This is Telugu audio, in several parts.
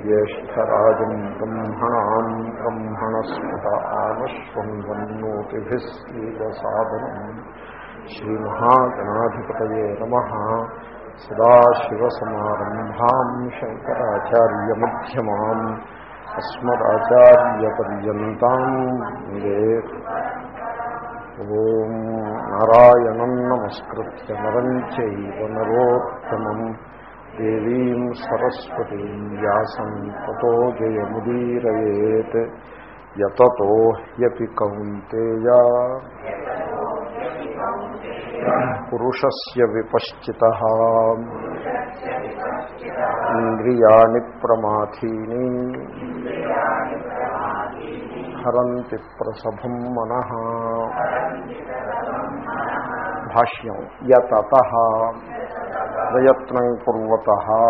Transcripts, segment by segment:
ज्येष्ठराजम् ब्रह्मणाम् ब्रह्मणस्पत आनश्वन्वन्नोतिभिः श्रीरसादनम् श्रीमहागणाधिपतये नमः सदाशिवसमारम्भाम् शङ्कराचार्यमध्यमाम् अस्मदाचार्यपर्यन्ताम् वन्दे ఓం నారాయణం నమస్కృత్య నరం చైవ నరోత్తమం దేవీం సరస్వతీం వ్యాసం తతో జయముదీరయేత్ యతతో హ్యపి కౌంతేయ పురుషస్య విపశ్చిత ఇంద్రియాణి ప్రమాథీని హరంతి ప్రసభం మన భాష్యం యత ప్రయత్నం కుర్వత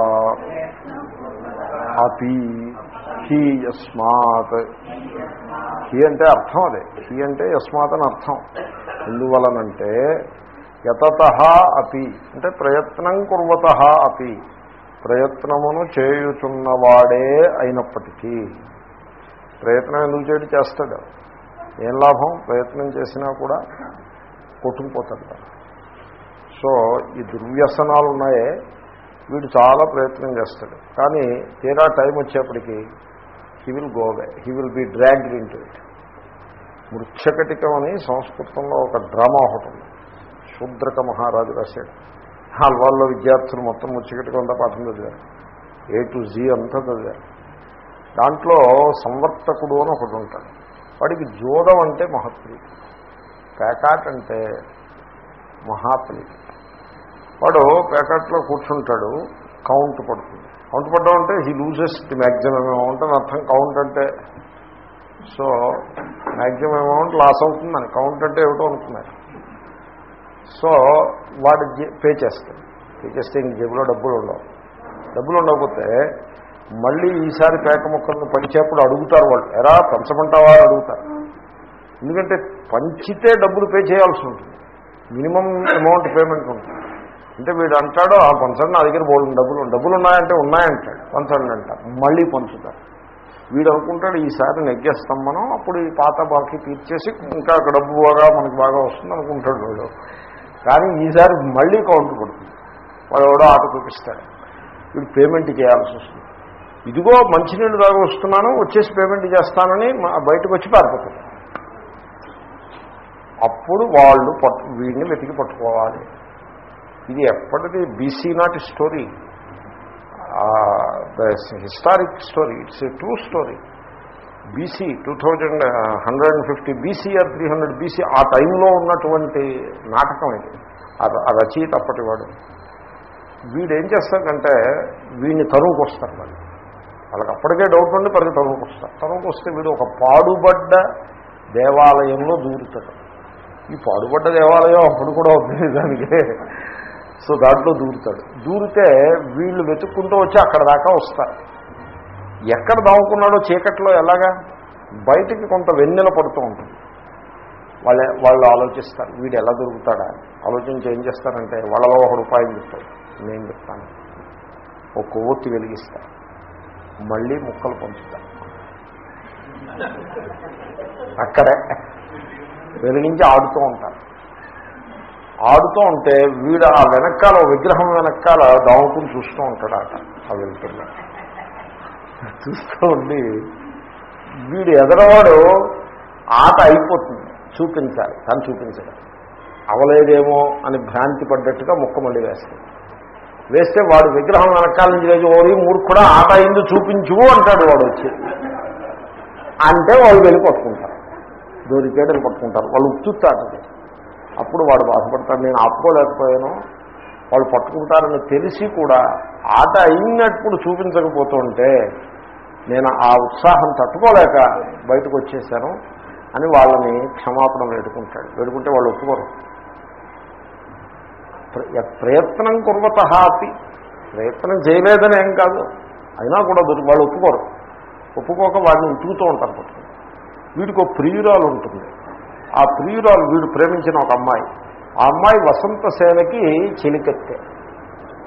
అపి హీ యస్మాత్ హీ అంటే అర్థం అదే హీ అంటే యస్మాత్ అని అర్థం ఎందువలనంటే యతత అపి అంటే ప్రయత్నం కుర్వత అపి ప్రయత్నమును చేయుచున్నవాడే అయినప్పటికీ ప్రయత్నం ఎందుకు చేయడం చేస్తాడు ఏం లాభం ప్రయత్నం చేసినా కూడా కొట్టుకుపోతాడు సో ఈ దుర్వ్యసనాలు ఉన్నాయే వీడు చాలా ప్రయత్నం చేస్తాడు కానీ తీరా టైం వచ్చేప్పటికి he will go away he will be dragged into it Mrichchhakatikam అని సంస్కృతంలో ఒక డ్రామా ఒకటి ఉంది శూద్రక మహారాజు రాశాడు హల్వాల్లో విద్యార్థులు మొత్తం ముచ్చకటికం అంతా పాఠం చదివారు ఏ టు జీ అంతా చదివారు దాంట్లో సంవర్తకుడు అని ఒకటి ఉంటాడు వాడికి జోదం అంటే మహత్ప్రీతి పేకాట్ అంటే మహాప్రీతి వాడు పేకాట్లో కూర్చుంటాడు కౌంట్ పడుతుంది కౌంట్ పడ్డం అంటే he loses the maximum amount అని అర్థం కౌంట్ అంటే సో మ్యాక్సిమం అమౌంట్ లాస్ అవుతుందని కౌంట్ అంటే ఏమిటో అనుకున్నారు సో వాడు పే చేస్తాడు పే చేస్తే ఇంక జేబులో డబ్బులు ఉండవు డబ్బులు ఉండకపోతే మళ్ళీ ఈసారి పేక ముక్కలను పంచేప్పుడు అడుగుతారు వాళ్ళు ఎరా పంచమంటావా అడుగుతారు ఎందుకంటే పంచితే డబ్బులు పే చేయాల్సి ఉంటుంది మినిమం అమౌంట్ పేమెంట్ ఉంటుంది అంటే వీడు అంటాడు ఆ పంచండి నా దగ్గర బోల్డ్ డబ్బులు డబ్బులు ఉన్నాయంటే ఉన్నాయంటాడు పంచండి అంటారు మళ్ళీ పంచుతారు వీడు అనుకుంటాడు ఈసారి నెగ్గేస్తాం మనం అప్పుడు ఈ పాత బాకీ తీర్చేసి ఇంకా డబ్బు బాగా మనకి బాగా వస్తుంది అనుకుంటాడు వాడు కానీ ఈసారి మళ్ళీ కౌంట్ పడుతుంది వాడు ఎవడో ఆట చూపిస్తాడు వీడు పేమెంట్ చేయాల్సి వస్తుంది ఇదిగో మంచినీళ్ళు దాకా వస్తున్నాను వచ్చేసి పేమెంట్ చేస్తానని బయటకు వచ్చి పారిపోతాడు అప్పుడు వాళ్ళు పట్టు వీడిని వెతికి పట్టుకోవాలి ఇది ఎప్పటిది బీసీ నాటి story historic story it's a true story BC two thousand hundred and fifty BC or three hundred BC ఆ టైంలో ఉన్నటువంటి నాటకం ఇది ఆ రచయిత అప్పటివాడు వీడు ఏం చేస్తాడంటే వీడిని తరువుకు వస్తారు వాళ్ళు వాళ్ళకి అప్పటికే డౌట్ ఉండి పరిగి తరువుకు వస్తారు తరువుకు వస్తే వీడు ఒక పాడుబడ్డ దేవాలయంలో దూరుతాడు ఈ పాడుబడ్డ దేవాలయం అప్పుడు కూడా ఉంది దానికి సో దాంట్లో దూరుతాడు దూరితే వీళ్ళు వెతుక్కుంటూ వచ్చి అక్కడ దాకా వస్తారు ఎక్కడ దాముకున్నాడో చీకట్లో ఎలాగా బయటికి కొంత వెన్నెల పడుతూ ఉంటుంది వాళ్ళ వాళ్ళు ఆలోచిస్తారు వీడు ఎలా దొరుకుతాడా ఆలోచించి ఏం చేస్తారంటే వాళ్ళలో ఒక రూపాయలు చెప్తాడు నేను చెప్తాను ఒక కొవ్వొత్తి వెలిగిస్తా మళ్ళీ ముక్కలు పంచుతా అక్కడే వెలిగించి ఆడుతూ ఉంటారు ఆడుతూ ఉంటే వీడు ఆ వెనకాల విగ్రహం వెనకాల దాముకుని చూస్తూ ఉంటాడు ఆట ఆ వెళ్తున్నా చూస్తూ ఉండి వీడు ఎదరవాడు ఆట అయిపోతుంది చూపించాలి కానీ చూపించడం అవలేదేమో అని భ్రాంతి పడ్డట్టుగా ముక్క మళ్ళీ వేస్తాడు వేస్తే వాడు విగ్రహం వెనకాల నుంచి లేచి ఓరి మూర్ఖుడా ఆట అయింది చూపించు అంటాడు వాడు వచ్చి అంటే వాళ్ళు వెళ్ళి పట్టుకుంటారు దొరికేడని పట్టుకుంటారు వాళ్ళు ఉత్తుతారు అప్పుడు వాడు బాధపడతాడు నేను ఆపుకోలేకపోయాను వాళ్ళు పట్టుకుంటారని తెలిసి కూడా ఆట అయినప్పుడు చూపించకపోతుంటే నేను ఆ ఉత్సాహం తట్టుకోలేక బయటకు వచ్చేసాను అని వాళ్ళని క్షమాపణ వేడుకుంటాడు వేడుకుంటే వాళ్ళు ఒప్పుకోరు ప్రయత్నం కుర్వత అపి ప్రయత్నం చేయలేదని ఏం కాదు అయినా కూడా దొరికి వాళ్ళు ఒప్పుకోరు ఒప్పుకోక వాడిని ఉతుకుతూ ఉంటారు పట్టుకుని వీడికి ఒక ప్రియురాలు ఉంటుంది ఆ ప్రియురాలు వీడు ప్రేమించిన ఒక అమ్మాయి ఆ అమ్మాయి వసంత సేనకి చెలికెత్తే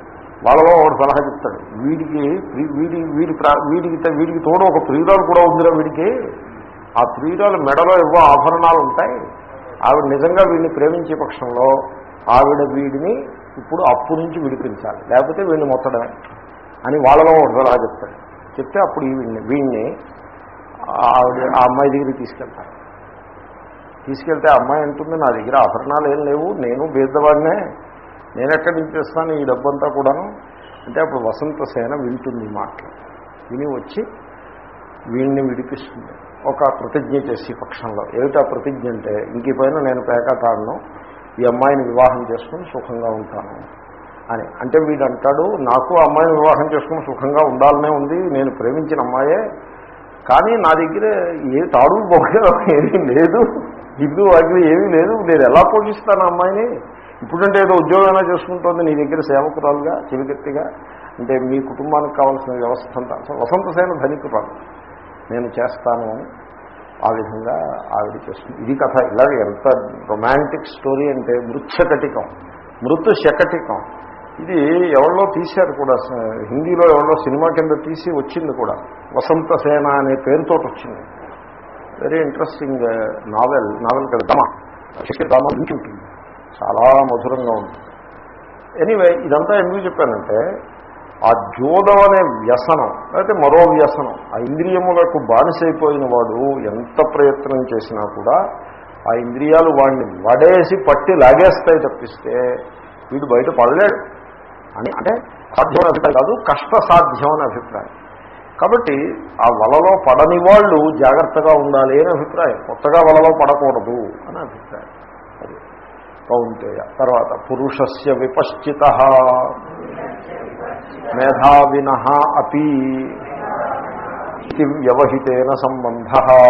వాళ్ళలో ఒకడు సలహా చెప్తాడు వీడికి ప్రి- వీడి వీడి ప్రా- వీడికి త- వీడికి తోడు ఒక ప్రియురాలు కూడా ఉందిరా వీడికి ఆ ప్రియురాలు మెడలో ఏవో ఆభరణాలు ఉంటాయి ఆవిడ నిజంగా వీడిని ప్రేమించే పక్షంలో ఆవిడ వీడిని ఇప్పుడు అప్పు నుంచి విడిపించాలి లేకపోతే వీడిని మొత్తడమే అని వాళ్ళలో ఒకటి సలహా చెప్తాడు చెప్తే అప్పుడు ఈ వీడిని వీడిని ఆవిడ ఆ అమ్మాయి దగ్గరికి తీసుకెళ్తారు తీసుకెళ్తే ఆ అమ్మాయి అంటుంది నా దగ్గర ఆభరణాలు ఏం లేవు నేను బీదవాడినే నేను ఎక్కడి నుంచి తెస్తాను ఈ డబ్బంతా కూడాను అంటే అప్పుడు వసంత సేన వింటుంది ఈ మాటలు విని వచ్చి వీడిని విడిపిస్తుంది ఒక ప్రతిజ్ఞ చేసి పక్షంలో ఏమిటా ప్రతిజ్ఞ అంటే ఇంక ఈ పైన నేను పేకాటాడను ఈ అమ్మాయిని వివాహం చేసుకుని సుఖంగా ఉంటాను అని అంటే వీడు అంటాడు నాకు ఆ అమ్మాయిని వివాహం చేసుకుని సుఖంగా ఉండాలనే ఉంది నేను ప్రేమించిన అమ్మాయే కానీ నా దగ్గర ఏ తాడు బొగ్గ ఏమీ లేదు ఇల్లు వాకిలి ఏమీ లేదు నేను ఎలా పోషిస్తాను ఆ అమ్మాయిని ఇప్పుడంటే ఏదో ఉద్యోగం చేసుకుంటోంది నీ దగ్గర సేవకురాలుగా చిలికెత్తిగా అంటే మీ కుటుంబానికి కావాల్సిన వ్యవస్థ అంతా అసలు వసంత సేన ధనికురాలు నేను చేస్తాను అని ఆ విధంగా ఆవిడ చేస్తుంది ఇది కథ ఇలాగ ఎంత రొమాంటిక్ స్టోరీ అంటే మృత్యకటికం మృతు శకటికం ఇది ఎవరిలో తీశారు కూడా స- హిందీలో ఎవరిలో సినిమా కింద తీసి వచ్చింది కూడా వసంత సేన అనే పేరుతో వచ్చింది వెరీ ఇంట్రెస్టింగ్ నావెల్ నావెల్ కదా దమ షేక్స్పియర్ డ్రామా నుంచి ఉంటుంది చాలా మధురంగా ఉంటుంది ఎనీవే ఇదంతా ఎందుకు చెప్పానంటే ఆ జోదం అనే వ్యసనం లేకపోతే మరో వ్యసనం ఆ ఇంద్రియములకు బానిసైపోయిన వాడు ఎంత ప్రయత్నం చేసినా కూడా ఆ ఇంద్రియాలు వాడిని వడేసి పట్టి లాగేస్తాయి తప్పిస్తే వీడు బయట పడలేడు అని అంటే సాధ్యం అభిప్రాయం కాదు కష్ట సాధ్యం అని అభిప్రాయం కాబట్టి ఆ వలలో పడని వాళ్ళు జాగ్రత్తగా ఉండాలి అని అభిప్రాయం కొత్తగా వలలో పడకూడదు అని అభిప్రాయం అది కౌంతేయ తర్వాత పురుషస్య విపశ్చిత మేధావిన అపి ఇది వ్యవహితేన సంబంధ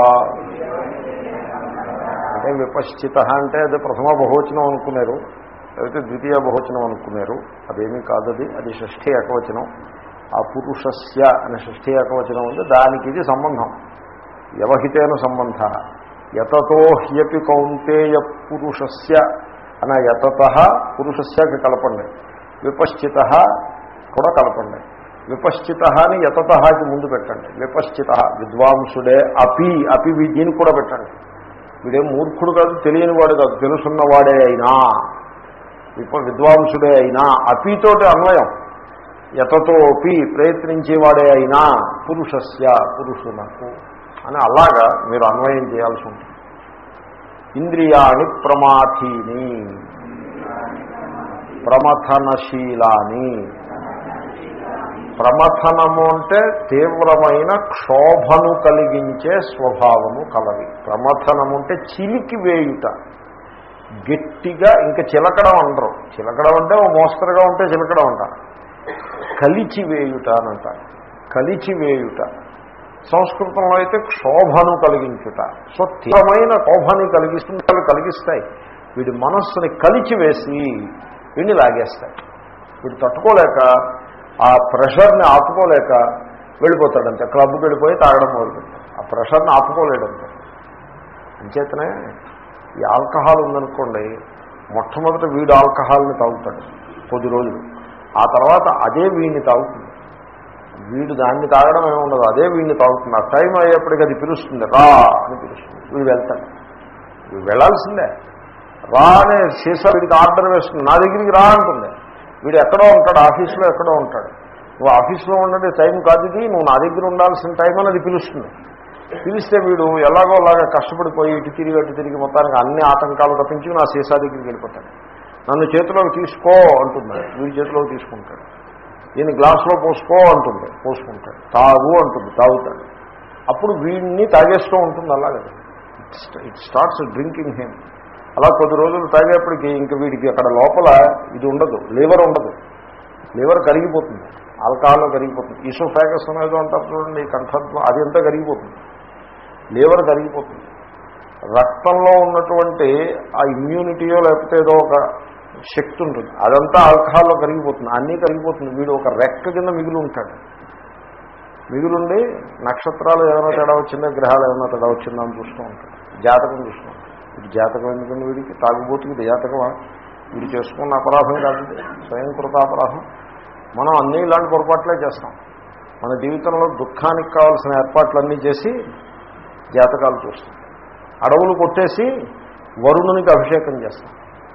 అంటే విపశ్చిత అంటే అది ప్రథమ బహువచనం అనుకున్నారు లేకపోతే ద్వితీయ బహువచనం అనుకున్నారు అదేమీ కాదది అది షష్ఠీ ఏకవచనం ఆ పురుషస్య అనే షష్ఠీ ఏకవచనం ఉంది దానికి ఇది సంబంధం వ్యవహితేన సంబంధ యతతో హ్యపి కౌంతేయ పురుషస్య అనే యతత పురుషస్యకి కలపండి విపశ్చిత కూడా కలపండి విపశ్చిత అని యతతకి ముందు పెట్టండి విపశ్చిత విద్వాంసుడే అపి అపి వీ- దీనికి కూడా పెట్టండి వీడేం మూర్ఖుడు కాదు తెలియని వాడు కాదు తెలుసున్నవాడే అయినా విప విద్వాంసుడే అయినా అపితోటి అన్వయం యతతోపి ప్రయత్నించేవాడే అయినా పురుషస్య పురుషునకు అని అలాగా మీరు అన్వయం చేయాల్సి ఉంటుంది ఇంద్రియాణి ప్రమాథీని ప్రమథనశీలాని ప్రమథనము అంటే తీవ్రమైన క్షోభను కలిగించే స్వభావము కలవి ప్రమథనము అంటే చిలికి వేయుట గట్టిగా ఇంకా చిలకడం అంటారు చిలకడం అంటే ఓ మోస్తరుగా ఉంటే చిలకడం అంటారు కలిచివేయుట అని అంటారు కలిచివేయుట సంస్కృతంలో అయితే క్షోభను కలిగించుట సో తీవ్రమైన క్షోభని కలిగిస్తుంది అవి కలిగిస్తాయి వీడి మనస్సుని కలిచివేసి వీడిని లాగేస్తాయి వీడు తట్టుకోలేక ఆ ప్రెషర్ని ఆపుకోలేక వెళ్ళిపోతాడంతే క్లబ్కి వెళ్ళిపోయి తాగడం మొదలుపెట్టాడు ఆ ప్రెషర్ని ఆపుకోలేడంతే అంచేతనే ఈ ఆల్కహాల్ ఉందనుకోండి మొట్టమొదట వీడు ఆల్కహాల్ని తాగుతాడు కొద్ది రోజులు ఆ తర్వాత అదే వీడిని తాగుతుంది వీడు దాన్ని తాగడం ఏమి ఉండదు అదే వీడిని తాగుతుంది ఆ టైం అయ్యేప్పటికి అది పిలుస్తుంది రా అని పిలుస్తుంది వీడు వెళ్తాడు వీడు వెళ్ళాల్సిందే రా అనే సీసా వీడికి ఆర్డర్ వేస్తుంది నా దగ్గరికి రా అంటుంది వీడు ఎక్కడో ఉంటాడు ఆఫీస్లో ఎక్కడో ఉంటాడు నువ్వు ఆఫీస్లో ఉండే టైం కాదు ఇది నువ్వు నా దగ్గర ఉండాల్సిన టైం అని అది పిలుస్తుంది పిలిస్తే వీడు ఎలాగో అలాగా కష్టపడిపోయి ఇటు తిరిగి అటు తిరిగి మొత్తానికి అన్ని ఆటంకాలు తప్పించి నా సీసా దగ్గరికి వెళ్ళిపోతాడు నన్ను చేతిలోకి తీసుకో అంటుంది వీడి చేతిలోకి తీసుకుంటాడు దీన్ని గ్లాసులో పోసుకో అంటుంది పోసుకుంటాడు తాగు అంటుంది తాగుతాడు అప్పుడు వీడిని తాగేస్తూ ఉంటుంది అలాగే ఇట్ స్టార్ట్స్ డ్రింకింగ్ హిమ్ అలా కొద్ది రోజులు తాగేప్పటికి ఇంక వీడికి అక్కడ లోపల ఇది ఉండదు లివర్ ఉండదు లివర్ కరిగిపోతుంది ఆల్కహాల్లో కరిగిపోతుంది ఈసోఫాగస్ అనేది అంటారు చూడండి ఈ కంఠత్వం అది అంతా కరిగిపోతుంది లివర్ కరిగిపోతుంది రక్తంలో ఉన్నటువంటి ఆ ఇమ్యూనిటీయో లేకపోతే ఏదో ఒక శక్తి ఉంటుంది అదంతా ఆల్కహాల్లో కరిగిపోతుంది అన్నీ కరిగిపోతుంది వీడు ఒక రెక్క కింద మిగిలి ఉంటాడు మిగులుండి నక్షత్రాలు ఏమైనా తేడా వచ్చిందా గ్రహాలు ఏమైనా తేడా వచ్చిందా అని చూస్తూ ఉంటాడు జాతకం చూస్తూ ఉంటాడు వీడి జాతకం ఎందుకండి వీడికి తాగుబోతుకి ఇది జాతకమా వీడు చేసుకున్న అపరాధం కాదు ఇది. స్వయంకృత అపరాధం మనం అన్ని ఇలాంటి పొరపాట్లే చేస్తాం మన జీవితంలో దుఃఖానికి కావాల్సిన ఏర్పాట్లన్నీ చేసి జాతకాలు చూస్తాం అడవులు కొట్టేసి వరుణునికి అభిషేకం చేస్తాం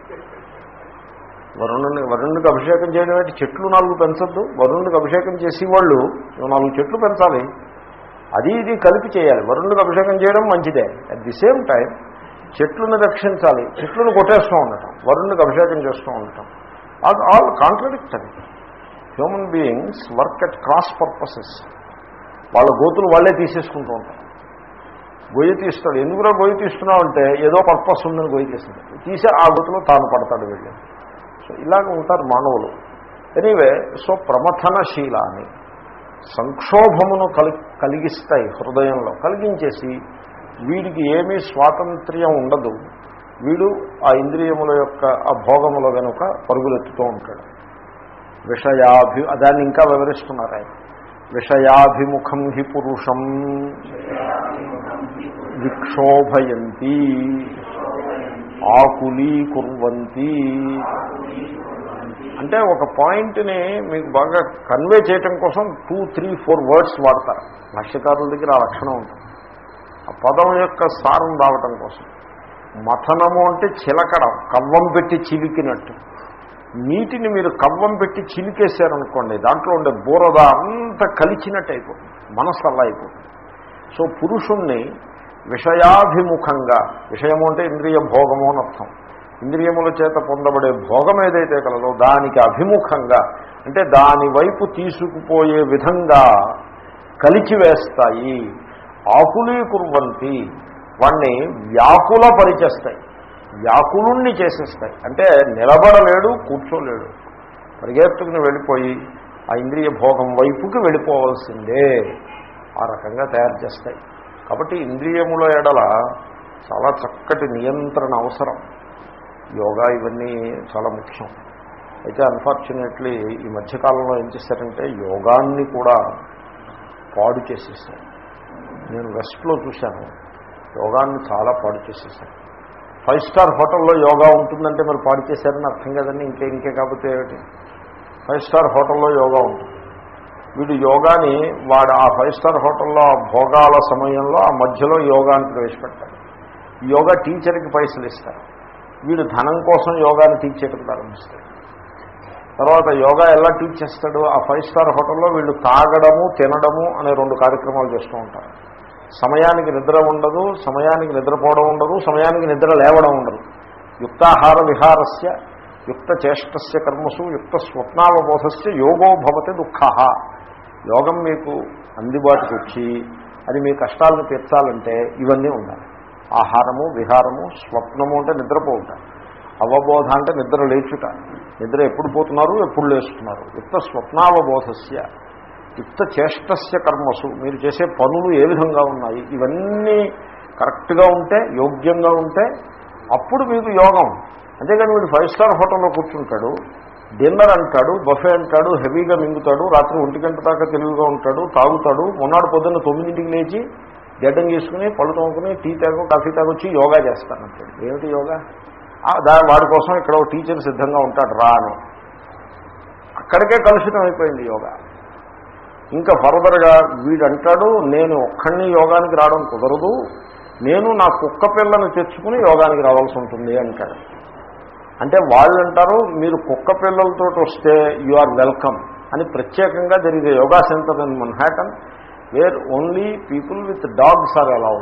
వరుణుని వరుణునికి అభిషేకం చేయడం అంటే చెట్లు నాలుగు పెంచొద్దు వరుణునికి అభిషేకం చేసి వాళ్ళు నాలుగు చెట్లు పెంచాలి అది ఇది కలిపి చేయాలి వరుణునికి అభిషేకం చేయడం మంచిదే అట్ ది సేమ్ టైం చెట్లను రక్షించాలి చెట్లను కొట్టేస్తూ ఉండటం వరుణునికి అభిషేకం చేస్తూ ఉండటం అది all contradictory human beings work at cross purposes వాళ్ళ గోతులు వాళ్ళే తీసేసుకుంటూ ఉంటారు గొయ్యి తీస్తాడు ఎందుకురా గొయ్యి తీస్తున్నావు అంటే ఏదో పర్పస్ ఉందని గొయ్యి తీస్తాడు తీసి ఆ గోతులో తాను పడతాడు వెళ్ళి సో ఇలాగ ఉంటారు మానవులు ఎనీవే సో ప్రమథనశీల అని సంక్షోభమును కలి కలిగిస్తాయి హృదయంలో కలిగించేసి వీడికి ఏమీ స్వాతంత్ర్యం ఉండదు వీడు ఆ ఇంద్రియముల యొక్క ఆ భోగముల వెనుక పరుగులెత్తుతూ ఉంటాడు విషయాభి దాన్ని ఇంకా వివరిస్తున్నారు ఆయన విషయాభిముఖం హి పురుషం విక్షోభయంతి ఆకులీకుర్వంతి అంటే ఒక పాయింట్ని మీకు బాగా కన్వే చేయటం కోసం టూ త్రీ ఫోర్ వర్డ్స్ వాడతారు భాష్యకారుల దగ్గర ఆ లక్షణం ఉంటుంది ఆ పదం యొక్క సారం రావటం కోసం మథనము అంటే చిలకడం కవ్వం పెట్టి చిలికినట్టు నీటిని మీరు కవ్వం పెట్టి చిలికేశారనుకోండి దాంట్లో ఉండే బూరద అంత కలిచినట్టు అయిపోతుంది మనస్సు అలా అయిపోతుంది సో పురుషుణ్ణి విషయాభిముఖంగా విషయము అంటే ఇంద్రియ భోగము అని అర్థం ఇంద్రియముల చేత పొందబడే భోగం ఏదైతే కలదో దానికి అభిముఖంగా అంటే దాని వైపు తీసుకుపోయే విధంగా కలిచివేస్తాయి ఆకులీకుర్వంతి వాణ్ణి వ్యాకుల పరిచేస్తాయి వ్యాకులుణ్ణి చేసేస్తాయి అంటే నిలబడలేడు కూర్చోలేడు పరిగెత్తుకుని వెళ్ళిపోయి ఆ ఇంద్రియ భోగం వైపుకి వెళ్ళిపోవాల్సిందే ఆ రకంగా తయారు చేస్తాయి కాబట్టి ఇంద్రియముల ఎడల చాలా చక్కటి నియంత్రణ అవసరం యోగా ఇవన్నీ చాలా ముఖ్యం అయితే అన్ఫార్చునేట్లీ ఈ మధ్యకాలంలో ఏం చేశారంటే యోగాన్ని కూడా పాడు చేసేసారు నేను వెస్ట్లో చూశాను యోగాన్ని చాలా పాడు చేసేసారు ఫైవ్ స్టార్ హోటల్లో యోగా ఉంటుందంటే మరి పాడు చేశారని అర్థం కదండి ఇంకే ఇంకే కాకపోతే ఏమిటి ఫైవ్ స్టార్ హోటల్లో యోగా ఉంటుంది వీడు యోగాని వాడు ఆ ఫైవ్ స్టార్ హోటల్లో ఆ భోగాల సమయంలో ఆ మధ్యలో యోగాన్ని ప్రవేశపెడతాడు యోగా టీచర్కి పైసలు ఇస్తారు వీడు ధనం కోసం యోగాని టీచ్ చేయడం ప్రారంభిస్తాడు తర్వాత యోగా ఎలా టీచ్ చేస్తాడు ఆ ఫైవ్ స్టార్ హోటల్లో వీళ్ళు తాగడము తినడము అనే రెండు కార్యక్రమాలు చేస్తూ ఉంటారు సమయానికి నిద్ర ఉండదు సమయానికి నిద్రపోవడం ఉండదు సమయానికి నిద్ర లేవడం ఉండదు యుక్తాహార విహారస్య యుక్త చేష్టస్య కర్మసు యుక్త స్వప్నావబోధస్య యోగో భవతి దుఃఖ యోగం మీకు అందుబాటుకు వచ్చి అది మీ కష్టాలను తీర్చాలంటే ఇవన్నీ ఉండాలి ఆహారము విహారము స్వప్నము అంటే నిద్రపోవుట అవబోధ అంటే నిద్ర లేచుట నిద్ర ఎప్పుడు పోతున్నారు ఎప్పుడు లేస్తున్నారు యుక్త స్వప్నావబోధస్య యుక్త చేష్టస్య కర్మసు మీరు చేసే పనులు ఏ విధంగా ఉన్నాయి ఇవన్నీ కరెక్ట్గా ఉంటే యోగ్యంగా ఉంటే అప్పుడు మీకు యోగం అంతేగాని వీడు ఫైవ్ స్టార్ హోటల్లో కూర్చుంటాడు డిన్నర్ అంటాడు బఫే అంటాడు హెవీగా మింగుతాడు రాత్రి ఒంటి గంట దాకా తెలివిగా ఉంటాడు తాగుతాడు మొన్నటి పొద్దున్న తొమ్మిదింటికి లేచి గడ్డం చేసుకుని పళ్ళు తోముకుని టీ తాగు కాఫీ తాగొచ్చి యోగా చేస్తానంటాడు ఏమిటి యోగా దా వాడి కోసం ఇక్కడ ఒక టీచర్ సిద్ధంగా ఉంటాడు రా అని అక్కడికే కలుషితం అయిపోయింది యోగా ఇంకా ఫర్దర్గా వీడంటాడు నేను ఒక్కడిని యోగానికి రావడం కుదరదు నేను నా కుక్క పిల్లని తెచ్చుకుని యోగానికి రావాల్సి ఉంటుంది అంటాడు అంటే వాళ్ళు అంటారు మీరు కుక్క పిల్లలతో వస్తే యు ఆర్ వెల్కమ్ అని ప్రత్యేకంగా జరిగే yoga centre in Manhattan where only people with dogs are allowed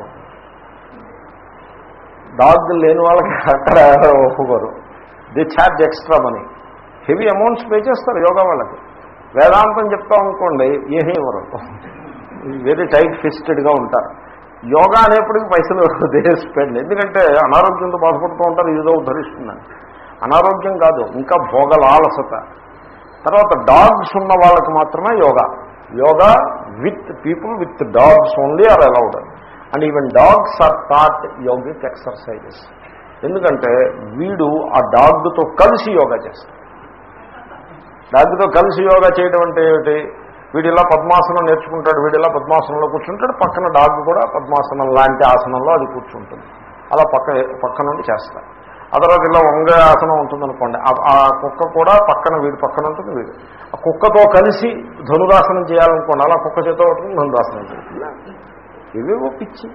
dog లేని వాళ్ళకి అక్కడ ఒప్పుకోరు the charge extra money heavy amounts pay చేస్తారు యోగా వాళ్ళకి వేదాంతం చెప్తాం అనుకోండి ఏమీ ఇవ్వరు వెరీ టైట్ ఫిస్టెడ్గా ఉంటారు యోగా అనేప్పటికీ పైసలు దే స్పెండ్ ఎందుకంటే అనారోగ్యంతో బాధపడుతూ ఉంటారు ఏదో ఉద్ధరిస్తుందని అనారోగ్యం కాదు ఇంకా భోగలాలసత తర్వాత డాగ్స్ ఉన్న వాళ్ళకి మాత్రమే yoga yoga with people with dogs only are allowed and even dogs are taught yogic exercises ఎందుకంటే వీడు ఆ డాగ్తో కలిసి యోగా చేస్తాడు డాగ్తో కలిసి యోగా చేయడం అంటే ఏమిటి వీడు ఇలా పద్మాసనం నేర్చుకుంటాడు వీడు ఇలా పద్మాసనంలో కూర్చుంటాడు పక్కన డాగ్ కూడా పద్మాసనం లాంటి ఆసనంలో అది కూర్చుంటుంది అలా పక్క పక్క నుండి చేస్తారు ఆ తర్వాత ఇలా వంగే ఆసనం ఉంటుందనుకోండి ఆ- ఆ కుక్క కూడా పక్కన వీడి పక్కన ఉంటుంది వీడు ఆ కుక్కతో కలిసి ధనురాసనం చేయాలనుకోండి అలా కుక్క చేతో పట్టుకుని ధనురాసనం చేయాలి ఇవేవో పిచ్చి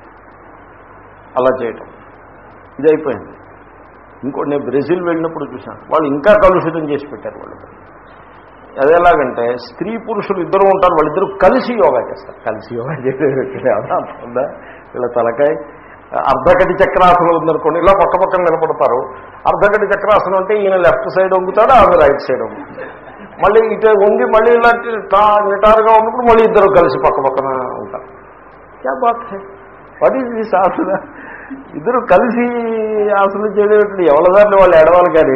అలా చేయటం ఇది అయిపోయింది ఇంకోటి నేను బ్రెజిల్ వెళ్ళినప్పుడు చూశాను వాళ్ళు ఇంకా కలుషితం చేసి పెట్టారు వాళ్ళు అది ఎలాగంటే స్త్రీ పురుషులు ఇద్దరు ఉంటారు వాళ్ళిద్దరూ కలిసి యోగా చేస్తారు కలిసి యోగా చేసే అదా ఉందా ఇలా తలకాయ అర్ధకటి చక్రాసనం ఉందనుకోండి ఇలా పక్క పక్కన నిలబడతారు అర్ధకటి చక్రాసనం అంటే ఈయన లెఫ్ట్ సైడ్ వంగుతాడు ఆమె రైట్ సైడ్ వంగుతాడు మళ్ళీ ఇటు వంగి మళ్ళీ ఇలా టా- నిటారుగా ఉన్నప్పుడు మళ్ళీ ఇద్దరు కలిసి పక్క పక్కన ఉంటారు క్యా బాత్ హై వాట్ ఈజ్ దిస్ ఆసన ఇద్దరు కలిసి ఆసనం చేయడం ఎవరిదాన్ని వాళ్ళు ఏడవాలి కానీ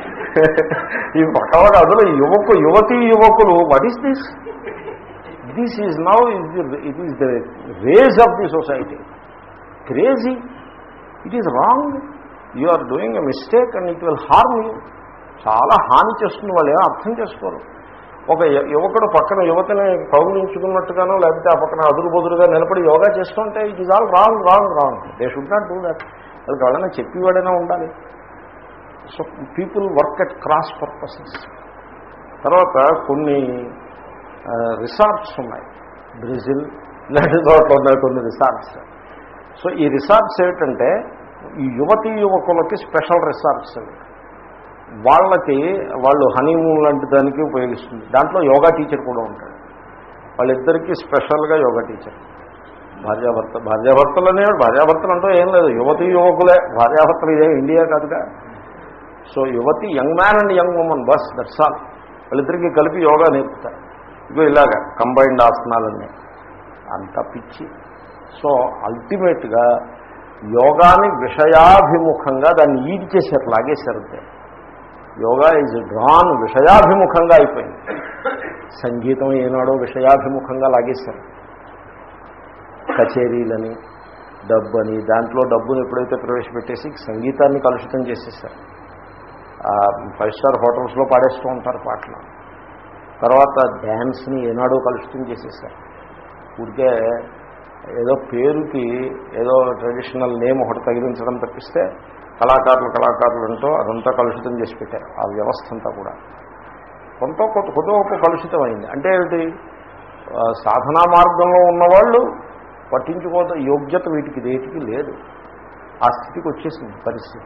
ఈ పక్కవాడు అందులో యువకు యువతీ యువకులు what is this this is now it is the rage of the society crazy it is wrong you are doing a mistake and it will harm you చాలా హాని చేస్తుంది వాళ్ళు ఏమో అర్థం చేసుకోరు ఒక య- యువకుడు పక్కన యువతిని కౌగులించుకున్నట్టుగానో లేకపోతే ఆ పక్కన అదురు బదురుగా నిలబడి యోగా చేస్తుంటే it is all wrong wrong wrong they should not do that వాళ్ళకి ఎవరైనా చెప్పేవాడైనా ఉండాలి so people work at cross purposes తర్వాత కొన్ని రిసార్ట్స్ ఉన్నాయి బ్రెజిల్ ఇలాంటి చోట్ల ఉన్నాయి కొన్ని రిసార్ట్స్ సో ఈ రిసార్ట్స్ ఏమిటంటే ఈ యువతీ యువకులకి స్పెషల్ రిసార్ట్స్ అవి వాళ్ళకి వాళ్ళు హనీమూన్ లాంటి దానికి ఉపయోగిస్తుంది దాంట్లో యోగా టీచర్ కూడా ఉంటాడు వాళ్ళిద్దరికీ స్పెషల్గా యోగా టీచర్ భార్యాభర్త భార్యాభర్తలు అనేవాడు భార్యాభర్తలు అంటూ ఏం లేదు యువతీ యువకులే భార్యాభర్తలు ఇదే ఇండియా కాదుగా సో యువతి young man and young women బస్ దట్స్ ఆల్ వాళ్ళిద్దరికీ కలిపి యోగా నేర్పుతారు ఇగో ఇలాగా కంబైన్డ్ ఆసనాలన్నీ అంత పిచ్చి సో అల్టిమేట్గా యోగాని విషయాభిముఖంగా దాన్ని ఈడ్ చేశారు లాగేశారు అంతే యోగా ఈజ్ డ్రాన్ విషయాభిముఖంగా అయిపోయింది సంగీతం ఏనాడో విషయాభిముఖంగా లాగేశారు కచేరీలని డబ్బు అని దాంట్లో డబ్బును ఎప్పుడైతే ప్రవేశపెట్టేసి సంగీతాన్ని కలుషితం చేసేసారు ఆ ఫైవ్ స్టార్ హోటల్స్లో పాడేస్తూ ఉంటారు పాటలు తర్వాత డ్యాన్స్ని ఏనాడో కలుషితం చేసేసారు ఊరికే ఏదో పేరుకి ఏదో ట్రెడిషనల్ నేమ్ ఒకటి తగిలించడం తప్పిస్తే కళాకారులు కళాకారులు అంటూ అదంతా కలుషితం చేసి పెట్టారు ఆ వ్యవస్థ అంతా కూడా కొంత కొంత కొద్ది గొప్ప కలుషితం అయింది అంటే ఏమిటి ఆ, సాధనా మార్గంలో ఉన్నవాళ్ళు పట్టించుకోత యోగ్యత వీటికి దేటికి లేదు ఆ స్థితికి వచ్చేసింది పరిస్థితి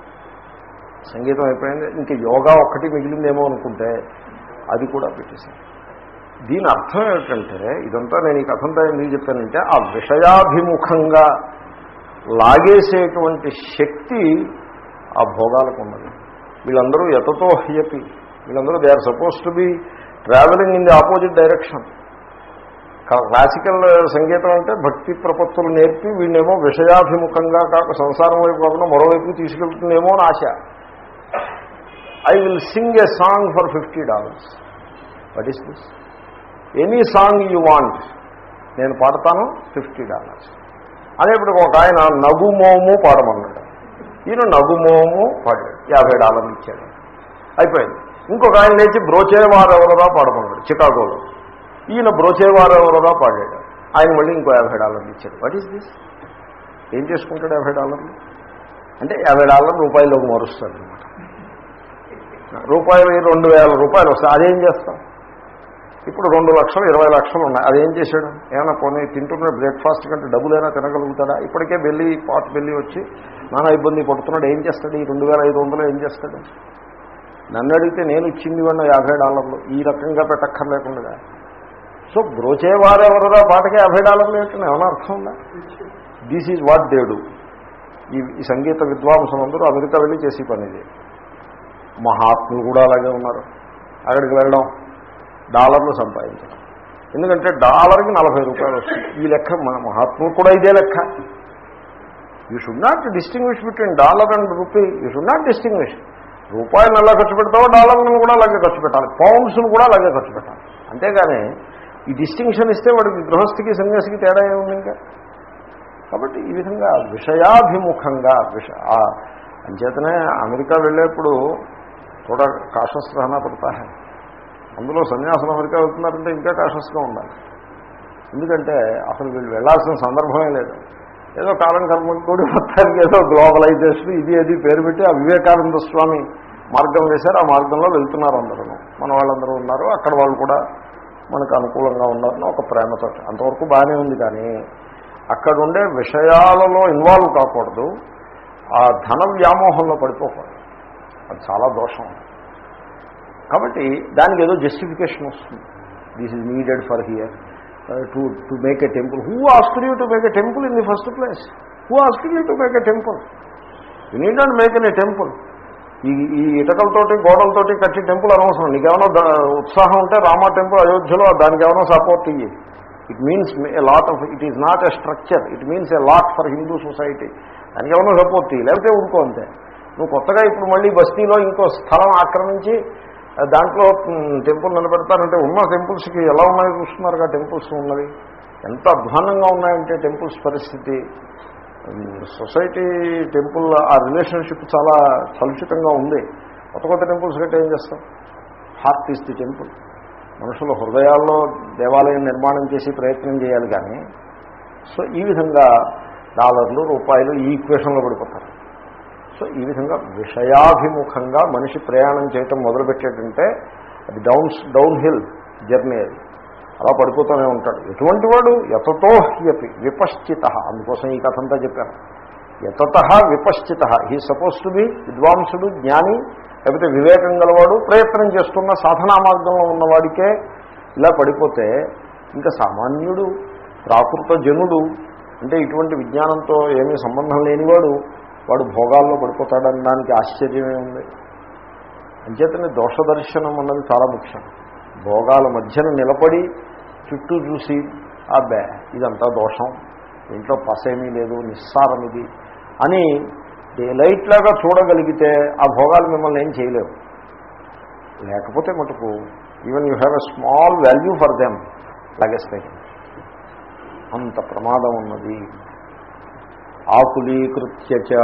సంగీతం అయిపోయింది ఇంకా యోగా ఒక్కటి మిగిలిందేమో అనుకుంటే అది కూడా పెట్టేసింది దీని అర్థం ఏమిటంటే ఇదంతా నేను ఈ కథంతా ఎందుకు చెప్పానంటే ఆ విషయాభిముఖంగా లాగేసేటువంటి శక్తి ఆ భోగాలకు ఉన్నది వీళ్ళందరూ ఎతతో హ్యపి వీళ్ళందరూ they are suppose to be travelling in the opposite direction classical సంగీతం అంటే భక్తి ప్రపత్తులు నేర్పి వీళ్ళేమో విషయాభిముఖంగా కాక సంసారం వైపు కాకుండా మరోవైపు తీసుకెళ్తుందేమో అని ఆశ I will sing a song for fifty dollars what is this any song you want నేను పాడతాను ఫిఫ్టీ డాలర్స్ అనేప్పుడు ఒక ఆయన నగుమోము పాడమన్నాడు ఈయన నగుమోము పాడాడు యాభై డాలర్లు ఇచ్చాడు అయిపోయింది ఇంకొక ఆయన లేచి బ్రోచేవారెవరదా పాడమన్నాడు చికాగోలో ఈయన బ్రోచేవారెవరదా పాడాడు ఆయన మళ్ళీ ఇంకో యాభై డాలర్లు ఇచ్చాడు వాట్ ఈస్ దిస్ ఏం చేసుకుంటాడు యాభై డాలర్లు అంటే యాభై డాలర్లు రూపాయల్లోకి మారుస్తాడు అనమాట రూపాయలు రెండు వేల రూపాయలు వస్తాయి అదేం చేస్తాం ఇప్పుడు రెండు లక్షలు ఇరవై లక్షలు ఉన్నాయి అదేం చేశాడు ఏమైనా కొన్ని తింటున్న బ్రేక్ఫాస్ట్ కంటే డబ్బులైనా తినగలుగుతాడా ఇప్పటికే బెల్లి పాట్ బెల్లి వచ్చి నానా ఇబ్బంది పడుతున్నాడు ఏం చేస్తాడు ఈ రెండు వేల ఐదు వందలు ఏం చేస్తాడు నన్ను అడిగితే నేను ఇచ్చింది ఇవ్వండి యాభై డాలర్లు ఈ రకంగా పెట్టక్కర్లేకుండా సో బ్రోచేవారెవరదా పాటకి యాభై డాలర్లు ఏంటని ఏమైనా అర్థం ఉందా దిస్ ఈజ్ వాట్ దేడు ఈ ఈ సంగీత విద్వాంసులందరూ అమెరికా వెళ్ళి చేసి పని ఇది మహాత్ములు కూడా అలాగే ఉన్నారు అక్కడికి వెళ్ళడం డాలర్లు సంపాదించడం ఎందుకంటే డాలర్కి నలభై రూపాయలు వస్తుంది ఈ లెక్క మన మహాత్ములు కూడా ఇదే లెక్క you should not distinguish between dollar and rupee you should not distinguish రూపాయలు ఎలా ఖర్చు పెడతావో డాలర్లను కూడా అలాగే ఖర్చు పెట్టాలి పౌండ్స్ను కూడా అలాగే ఖర్చు పెట్టాలి అంతేగాని ఈ డిస్టింక్షన్ ఇస్తే వాడికి గృహస్థికి సన్యాసికి తేడా ఏముంది ఇంకా కాబట్టి ఈ విధంగా విషయాభిముఖంగా విష ఆ- అంచేతనే అమెరికా వెళ్ళేప్పుడు కూడా కాషస్ రహనా పడతా హై అందులో సన్యాసులు అమెరికా వెళ్తున్నారంటే ఇంకా కాషస్గా ఉండాలి ఎందుకంటే అసలు వీళ్ళు వెళ్ళాల్సిన సందర్భమే లేదు ఏదో కాలం కర్మకు కూడా మొత్తానికి ఏదో గ్లోబలైజేషన్ ఇది అది పేరు పెట్టి ఆ వివేకానంద స్వామి మార్గం వేశారు ఆ మార్గంలో వెళ్తున్నారు అందరూ మన వాళ్ళందరూ ఉన్నారు అక్కడ వాళ్ళు కూడా మనకు అనుకూలంగా ఉన్నారని ఒక ప్రేమతో అంతవరకు బాగానే ఉంది కానీ అక్కడ ఉండే విషయాలలో ఇన్వాల్వ్ కాకూడదు ఆ ధన వ్యామోహంలో పడిపోకూడదు అది చాలా దోషం కాబట్టి దానికి ఏదో జస్టిఫికేషన్ వస్తుంది this is needed for here to to make a temple who ask you to make a temple in the first place who ask you to make a temple you need not make an a temple ఈ ఈ ఇటకలతోటి గోడలతోటి కట్టి టెంపుల్ అనవసరం నీకేమైనా ద- ఉత్సాహం ఉంటే రామ టెంపుల్ అయోధ్యలో దానికి ఏమైనా సపోర్ట్ ఇయ్యి it means a lot of it is not a structure it means a lot for Hindu society దానికి ఏమైనా సపోర్ట్ ఇయ్యి లేకపోతే ఊరుకో అంతే నువ్వు కొత్తగా ఇప్పుడు మళ్ళీ బస్తీలో ఇంకో స్థలం ఆక్రమించి ఆ, దాంట్లో మ్, టెంపుల్ నిలబెడతానంటే ఉన్న టెంపుల్స్కి ఎలా ఉన్నాయో చూస్తున్నారుగా టెంపుల్స్ ఉన్నది ఎంత అధ్వానంగా ఉన్నాయంటే టెంపుల్స్ పరిస్థితి సొసైటీ టెంపుల్ ఆ రిలేషన్షిప్ చాలా కలుషితంగా ఉంది కొత్త కొత్త టెంపుల్స్ కంటే ఏం చేస్తాం హార్ట్ ఈస్ ది టెంపుల్ మనుషుల హృదయాల్లో దేవాలయం నిర్మాణం చేసి ప్రయత్నం చేయాలి కానీ సో ఈ విధంగా డాలర్లు రూపాయలు ఈ ఈక్వేషన్లో పడిపోతారు సో ఈ విధంగా విషయాభిముఖంగా మనిషి ప్రయాణం చేయటం మొదలుపెట్టేటంటే అది డౌన్ డౌన్ హిల్ జర్నీ అది అలా పడిపోతూనే ఉంటాడు ఎటువంటి వాడు యతతో హ్యపి విపశ్చిత అందుకోసం ఈ కథ అంతా చెప్పాను యతత విపశ్చిత హీ సపోజ్ టు బి విద్వాంసుడు జ్ఞాని లేకపోతే వివేకం గలవాడు ప్రయత్నం చేస్తున్న సాధనా మార్గంలో ఉన్నవాడికే ఇలా పడిపోతే ఇంకా సామాన్యుడు ప్రాకృత జనుడు అంటే ఇటువంటి విజ్ఞానంతో ఏమీ సంబంధం లేనివాడు వాడు భోగాల్లో పడిపోతాడని దానికి ఆశ్చర్యమే ఉంది అంచేతనే దోషదర్శనం అన్నది చాలా ముఖ్యం భోగాల మధ్యన నిలబడి చుట్టూ చూసి అబ్బే ఇదంతా దోషం ఇంట్లో పసేమీ లేదు నిస్సారం ఇది అని లైట్ లాగా చూడగలిగితే ఆ భోగాలు మిమ్మల్ని ఏం చేయలేవు లేకపోతే మటుకు even you have a small value for them లాగేస్తాయి అంత ప్రమాదం ఉన్నది ఆకులీకృత్య చ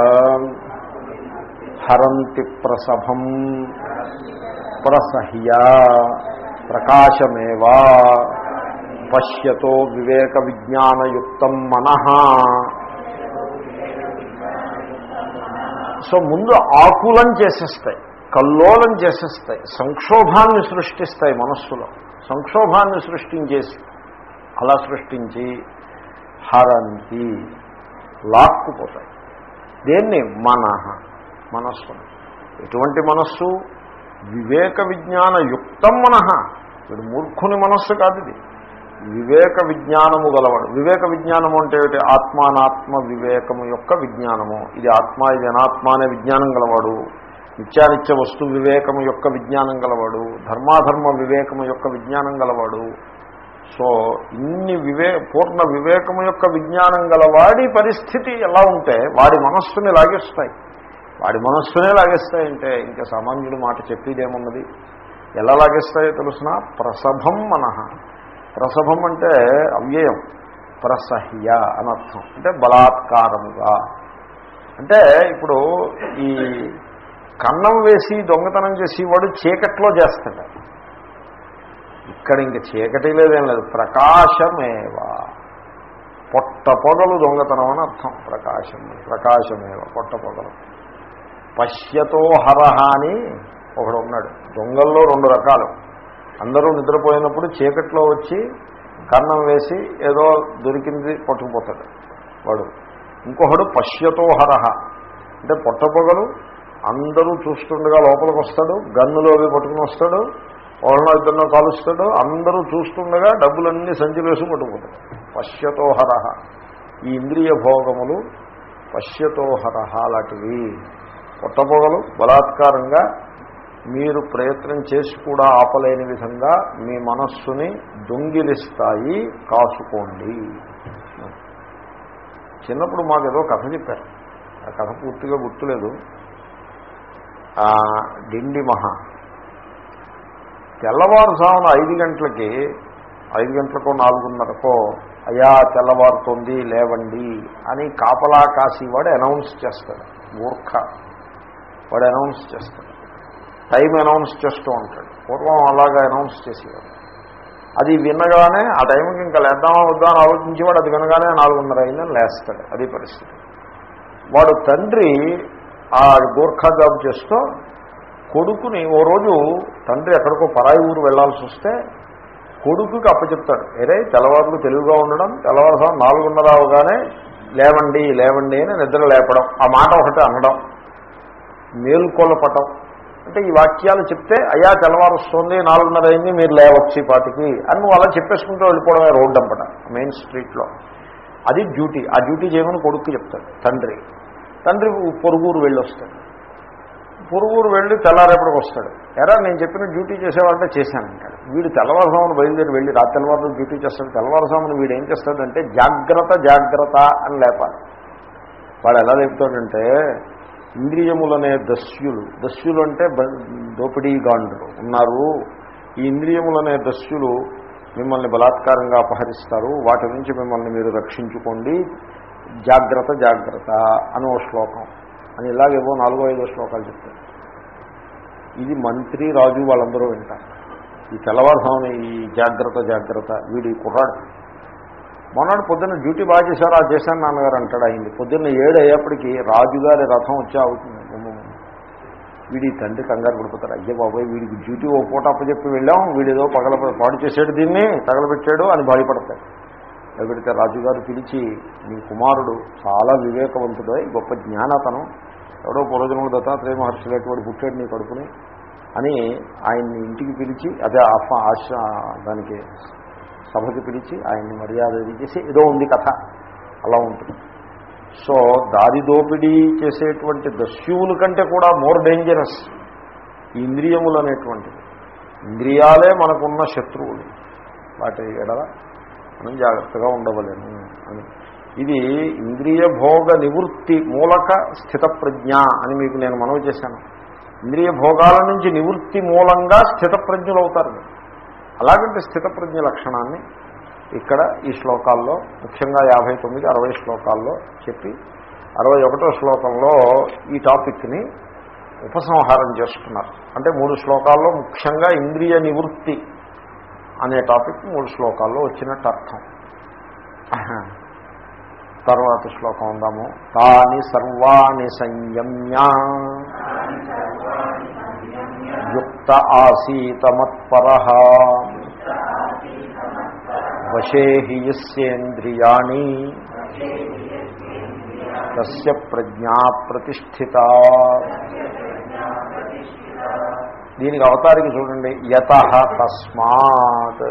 హరంతి ప్రసభం ప్రసహ్య ప్రకాశమేవా పశ్యతో వివేక విజ్ఞానయుక్తం మనః సో ముందు ఆకులం చేసేస్తాయి కల్లోలం చేసేస్తాయి సంక్షోభాన్ని సృష్టిస్తాయి మనస్సులో సంక్షోభాన్ని సృష్టించేసి అలా సృష్టించి హరంతి లాక్కుపోతాయి దేన్ని మనః మనస్సును ఎటువంటి మనస్సు వివేక విజ్ఞాన యుక్తం మనః వీడు మూర్ఖుని మనస్సు కాదు ఇది వివేక విజ్ఞానము గలవాడు వివేక విజ్ఞానము అంటే ఏమిటి ఆత్మానాత్మ వివేకము యొక్క విజ్ఞానము ఇది ఆత్మ ఇది అనాత్మ అనే విజ్ఞానం గలవాడు నిత్యానిత్య వస్తు వివేకము యొక్క విజ్ఞానం గలవాడు ధర్మాధర్మ వివేకము యొక్క విజ్ఞానం గలవాడు సో ఇన్ని వివే పూర్ణ వివేకము యొక్క విజ్ఞానం గలవాడి పరిస్థితి ఎలా ఉంటే వాడి మనస్సుని లాగేస్తాయి వాడి మనస్సునే లాగేస్తాయంటే ఇంకా సామాన్యుడు మాట చెప్పేదేమున్నది ఎలా లాగేస్తాయో తెలుసిన ప్రసభం మనః ప్రసభం అంటే అవ్యయం ప్రసహ్య అనర్థం అంటే బలాత్కారముగా అంటే ఇప్పుడు ఈ కన్నం వేసి దొంగతనం చేసి వాడు చీకట్లో చేస్తాడు ఇక్కడ ఇంక చీకటి లేదేం లేదు ప్రకాశమేవా పొట్ట పొగలు దొంగతనం అని అర్థం ప్రకాశం ప్రకాశమేవ పొట్ట పొగలు పశ్యతో హరహ అని ఒకడు ఉన్నాడు దొంగల్లో రెండు రకాలు అందరూ నిద్రపోయినప్పుడు చీకట్లో వచ్చి కన్నం వేసి ఏదో దొరికింది పట్టుకుపోతాడు వాడు ఇంకొకడు పశ్యతో హరహ అంటే పొట్టపొగలు అందరూ చూస్తుండగా లోపలికి వస్తాడు గన్నులో అవి పట్టుకుని వస్తాడు వాళ్ళ ఇద్దరినో కాలుస్తాడు అందరూ చూస్తుండగా డబ్బులన్నీ సంచి వేసి పట్టుకుపోతాడు పశ్యతో హరహ ఈ ఇంద్రియ భోగములు పశ్యతో హరహ లాంటివి పొట్టపొగలు బలాత్కారంగా మీరు ప్రయత్నం చేసి కూడా ఆపలేని విధంగా మీ మనస్సుని దొంగిలిస్తాయి కాసుకోండి చిన్నప్పుడు మాకు ఏదో కథ చెప్పారు ఆ కథ పూర్తిగా గుర్తులేదు ఆ డిండి మహా తెల్లవారుజామున ఐదు గంటలకి ఐదు గంటలకో నాలుగున్నరకో అయా తెల్లవారుతోంది లేవండి అని కాపలా కాసి వాడు అనౌన్స్ చేస్తాడు మూర్ఖ వాడు అనౌన్స్ చేస్తాడు టైం అనౌన్స్ చేస్తూ ఉంటాడు పూర్వం అలాగా అనౌన్స్ చేసేవాడు అది వినగానే ఆ టైంకి ఇంకా లేద్దామా వద్దా అని ఆలోచించేవాడు అది వినగానే నాలుగున్నర అయిందని లేస్తాడు అది పరిస్థితి వాడు తండ్రి ఆ గోర్ఖా జాబ్ చేస్తూ కొడుకుని ఓ రోజు తండ్రి ఎక్కడికో పరాయి ఊరు వెళ్లాల్సి వస్తే కొడుకుకి అప్పచెప్తాడు ఏరే తెల్లవారులు తెలివిగా ఉండడం తెల్లవారు నాలుగున్నర అవగానే లేవండి లేవండి అని నిద్ర లేపడం ఆ మాట ఒకటి అనడం మేల్కొలపటం అంటే ఈ వాక్యాలు చెప్తే అయ్యా తెల్లవారు వస్తుంది నాలుగున్నర అయింది మీరు లేవచ్చు ఈ పాటికి అని నువ్వు అలా చెప్పేసుకుంటూ వెళ్ళిపోవడమే రోడ్డు అంపట మెయిన్ స్ట్రీట్లో అది డ్యూటీ ఆ డ్యూటీ చేయమని కొడుకు చెప్తాడు తండ్రి తండ్రి పొరుగురు వెళ్ళి వస్తాడు పొరుగురు వెళ్ళి తెల్లారేపటికి వస్తాడు ఎరా నేను చెప్పిన డ్యూటీ చేసేవాళ్ళంటే చేశాను అంటాడు వీడు తెల్లవారుసామును బయలుదేరి వెళ్ళి రాత్రి తెల్లవారు డ్యూటీ చేస్తాడు తెల్లవారుసామును వీడు ఏం చేస్తాడంటే జాగ్రత్త జాగ్రత్త అని లేపాలి వాడు ఎలా లేపుతాడంటే ఇంద్రియములనే దస్యులు దస్యులు అంటే బ- దోపిడీగాండ్రు ఉన్నారు ఈ ఇంద్రియములనే దస్యులు మిమ్మల్ని బలాత్కారంగా అపహరిస్తారు వాటి నుంచి మిమ్మల్ని మీరు రక్షించుకోండి జాగ్రత్త జాగ్రత్త అని ఓ శ్లోకం అని ఇలాగేవో నాలుగో ఐదో శ్లోకాలు చెప్తారు ఇది మంత్రి రాజు వాళ్ళందరూ వింటారు ఈ తెల్లవారుసామున ఈ జాగ్రత్త జాగ్రత్త వీడి కుర్రాడు మొన్నటి పొద్దున్న డ్యూటీ బాగా చేశారు ఆ చేశాను నాన్నగారు అంటాడు అయింది పొద్దున్న ఏడు అయ్యేప్పటికీ రాజుగారి రథం వచ్చి అవుతుంది గుమ్మం ముందు. వీడి తండ్రి కంగారు పడిపోతారు అయ్యే బాబాయ్ వీడికి డ్యూటీ ఓ పూట అప్పచెప్పి వెళ్ళాం వీడేదో పగల పాడు చేసాడు దీన్ని తగలబెట్టాడు అని భయపడతాడు భయపెడితే రాజుగారు పిలిచి నీ కుమారుడు చాలా వివేకవంతుడై గొప్ప జ్ఞానతనం ఎవడో పూర్వజనుడు దత్తాత్రేయ మహర్షి లాంటి వాడు పుట్టాడు నీ కడుపుని అని ఆయన్ని ఇంటికి పిలిచి అదే ఆఫ ఆశ దానికి సభకి పిలిచి ఆయన్ని మర్యాద ఇది చేసి ఏదో ఉంది కథ అలా ఉంటుంది సో దారి దోపిడీ చేసేటువంటి దస్యువుల కంటే కూడా మోర్ డేంజరస్ ఈ ఇంద్రియములు అనేటువంటివి ఇంద్రియాలే మనకున్న శత్రువులు వాటి ఎడల మనం జాగ్రత్తగా ఉండవలేము అని ఇది ఇంద్రియ భోగ నివృత్తి మూలక స్థిత ప్రజ్ఞ అని మీకు నేను మనవి చేశాను ఇంద్రియ భోగాల నుంచి నివృత్తి మూలంగా స్థిత ప్రజ్ఞలు అవుతారు మీరు. అలాగంటే స్థిత ప్రజ్ఞ లక్షణాన్ని ఇక్కడ ఈ శ్లోకాల్లో ముఖ్యంగా యాభై తొమ్మిది అరవై శ్లోకాల్లో చెప్పి అరవై ఒకటో శ్లోకంలో ఈ టాపిక్ని ఉపసంహారం చేస్తున్నారు అంటే మూడు శ్లోకాల్లో ముఖ్యంగా ఇంద్రియ నివృత్తి అనే టాపిక్ మూడు శ్లోకాల్లో వచ్చినట్టు అర్థం తర్వాత శ్లోకం ఉందాము తాని సర్వాణి సంయమ్య యుక్త ఆసీతమత్పర వశే హి యస్యేంద్రియాణి తస్య ప్రజ్ఞా ప్రతిష్ఠిత దీనికి అవతారికి చూడండి యత తస్మాత్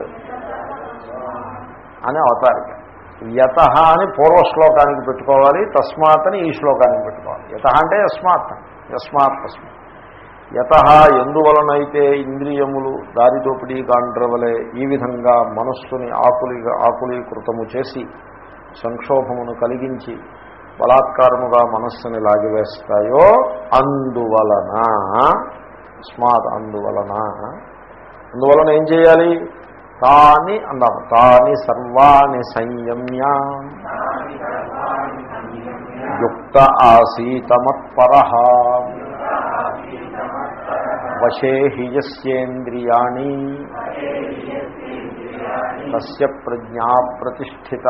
అని అవతారిక యత అని పూర్వ శ్లోకానికి పెట్టుకోవాలి తస్మాత్ అని ఈ శ్లోకానికి పెట్టుకోవాలి యత అంటే యస్మాత్ యస్మాత్ తస్మాత్ యత ఎందువలనైతే ఇంద్రియములు దారిదోపిడీ గాండ్రవలే ఈ విధంగా మనస్సుని ఆకులి ఆకులీకృతము చేసి సంక్షోభమును కలిగించి బలాత్కారముగా మనస్సుని లాగివేస్తాయో అందువలన స్మాత్ అందువలన అందువలన ఏం చేయాలి తాని అందాము తాని సర్వాణి సంయమ్య యుక్త ఆసీతమత్పర వశే హి యస్యేంద్రియాణి తస్య ప్రజ్ఞా ప్రతిష్ఠిత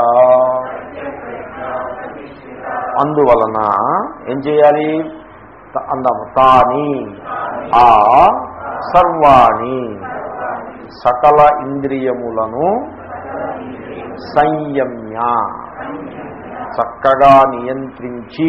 అందువలన ఏం చేయాలి త- అందాము తాని ఆ సర్వాణి సకల ఇంద్రియములను సంయమ్య చక్కగా నియంత్రించి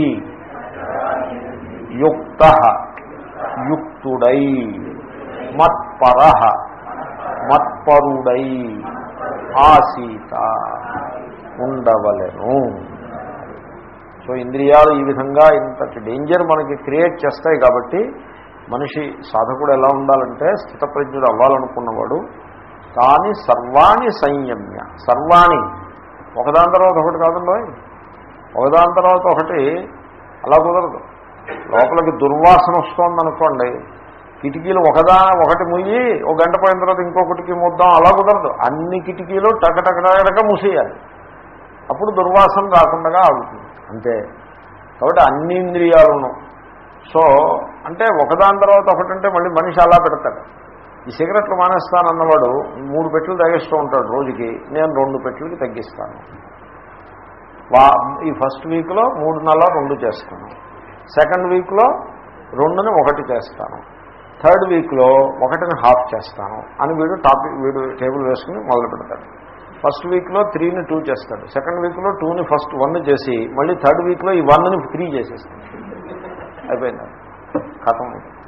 యుక్త యుక్తుడై మత్పర మత్పరుడై ఆసీత ఉండవలెను సో ఇంద్రియాలు ఈ విధంగా ఇంతటి డేంజర్ మనకి క్రియేట్ చేస్తాయి కాబట్టి మనిషి సాధకుడు ఎలా ఉండాలంటే స్థితప్రజ్ఞుడు అవ్వాలనుకున్నవాడు తాని సర్వాణి సంయమ్య సర్వాణి ఒకదాని తర్వాత ఒకటి కాదండి ఒకదాని తర్వాత ఒకటి అలా కుదరదు లోపలికి దుర్వాసన వస్తోందనుకోండి కిటికీలు ఒకదా ఒకటి ముయ్యి ఒక గంట పోయిన తర్వాత ఇంకొకటికి ముద్దాం అలా కుదరదు అన్ని కిటికీలు టకటకటక మూసేయాలి అప్పుడు దుర్వాసన రాకుండా ఆగుతుంది అంతే కాబట్టి అన్ని ఇంద్రియాలను సో అంటే ఒకదాని తర్వాత ఒకటంటే మళ్ళీ మనిషి అలా పెడతాడు ఈ సిగరెట్లు మానేస్తానన్నవాడు మూడు పెట్లు తగ్గిస్తూ ఉంటాడు రోజుకి నేను రెండు పెట్లకి తగ్గిస్తాను వా ఈ ఫస్ట్ వీక్లో మూడు నెలల రెండు చేస్తాను సెకండ్ వీక్లో రెండుని ఒకటి చేస్తాను థర్డ్ వీక్లో ఒకటిని హాఫ్ చేస్తాను అని వీడు టాపిక్ వీడు టేబుల్ వేసుకుని మొదలు పెడతాడు ఫస్ట్ వీక్లో త్రీని టూ చేస్తాడు సెకండ్ వీక్లో టూని ఫస్ట్ వన్ చేసి మళ్ళీ థర్డ్ వీక్లో ఈ వన్ని త్రీ చేసేస్తాడు అయిపోయింది కథం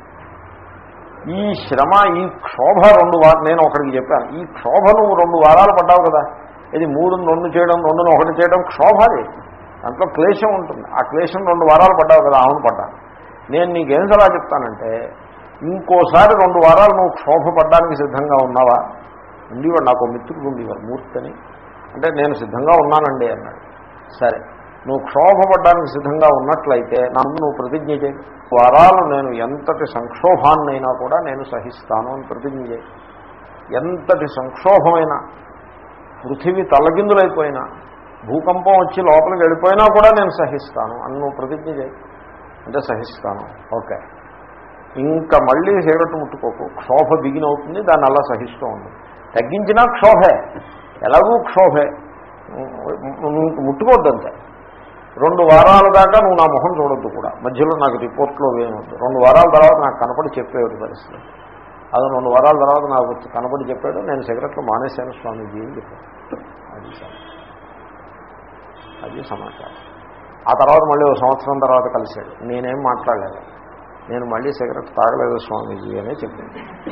ఈ శ్రమ ఈ క్షోభ రెండు వారాలు నేను ఒకరికి చెప్పాను ఈ క్షోభ నువ్వు రెండు వారాలు పడ్డావు కదా ఇది మూడు రెండు చేయడం రెండును ఒకటి చేయడం క్షోభ అది దాంట్లో క్లేశం ఉంటుంది ఆ క్లేశం రెండు వారాలు పడ్డావు కదా అవును పడ్డాను నేను నీకేం సలహా చెప్తానంటే ఇంకోసారి రెండు వారాలు నువ్వు క్షోభ పడ్డానికి సిద్ధంగా ఉన్నావా ఉండేవాడు నాకు ఓ మిత్రుడు ఉండేవారు మూర్తిని అంటే నేను సిద్ధంగా ఉన్నానండి అన్నాడు సరే నువ్వు క్షోభపడ్డానికి సిద్ధంగా ఉన్నట్లయితే నన్ను నువ్వు ప్రతిజ్ఞ చేయి వారాలు నేను ఎంతటి సంక్షోభాన్నైనా కూడా నేను సహిస్తాను అని ప్రతిజ్ఞ చేయి ఎంతటి సంక్షోభమైనా పృథివీ తలగిందులైపోయినా భూకంపం వచ్చి లోపలికి వెళ్ళిపోయినా కూడా నేను సహిస్తాను అని నువ్వు ప్రతిజ్ఞ చేయి అంటే సహిస్తాను ఓకే ఇంకా మళ్ళీ సిగరెట్ ముట్టుకోకు క్షోభ బిగిన్ అవుతుంది దాన్ని అలా సహిస్తూ ఉంది తగ్గించినా క్షోభే ఎలాగూ క్షోభే నువ్వు ముట్టుకోవద్దంతే రెండు వారాల దాకా నువ్వు నా మొహం చూడొద్దు కూడా మధ్యలో నాకు రిపోర్ట్లో వేయవద్దు రెండు వారాల తర్వాత నాకు కనపడి చెప్పేవాడు పరిస్థితి అది రెండు వారాల తర్వాత నాకు కనపడి చెప్పాడు నేను సిగరెట్లు మానేశాను స్వామీజీ అని చెప్పాను అది సమాచారం. అది సమాచారం ఆ తర్వాత మళ్ళీ ఒక సంవత్సరం తర్వాత కలిశాడు నేనేం మాట్లాడలేదు నేను మళ్ళీ సిగరెట్ తాగలేదు స్వామీజీ అనే చెప్పింది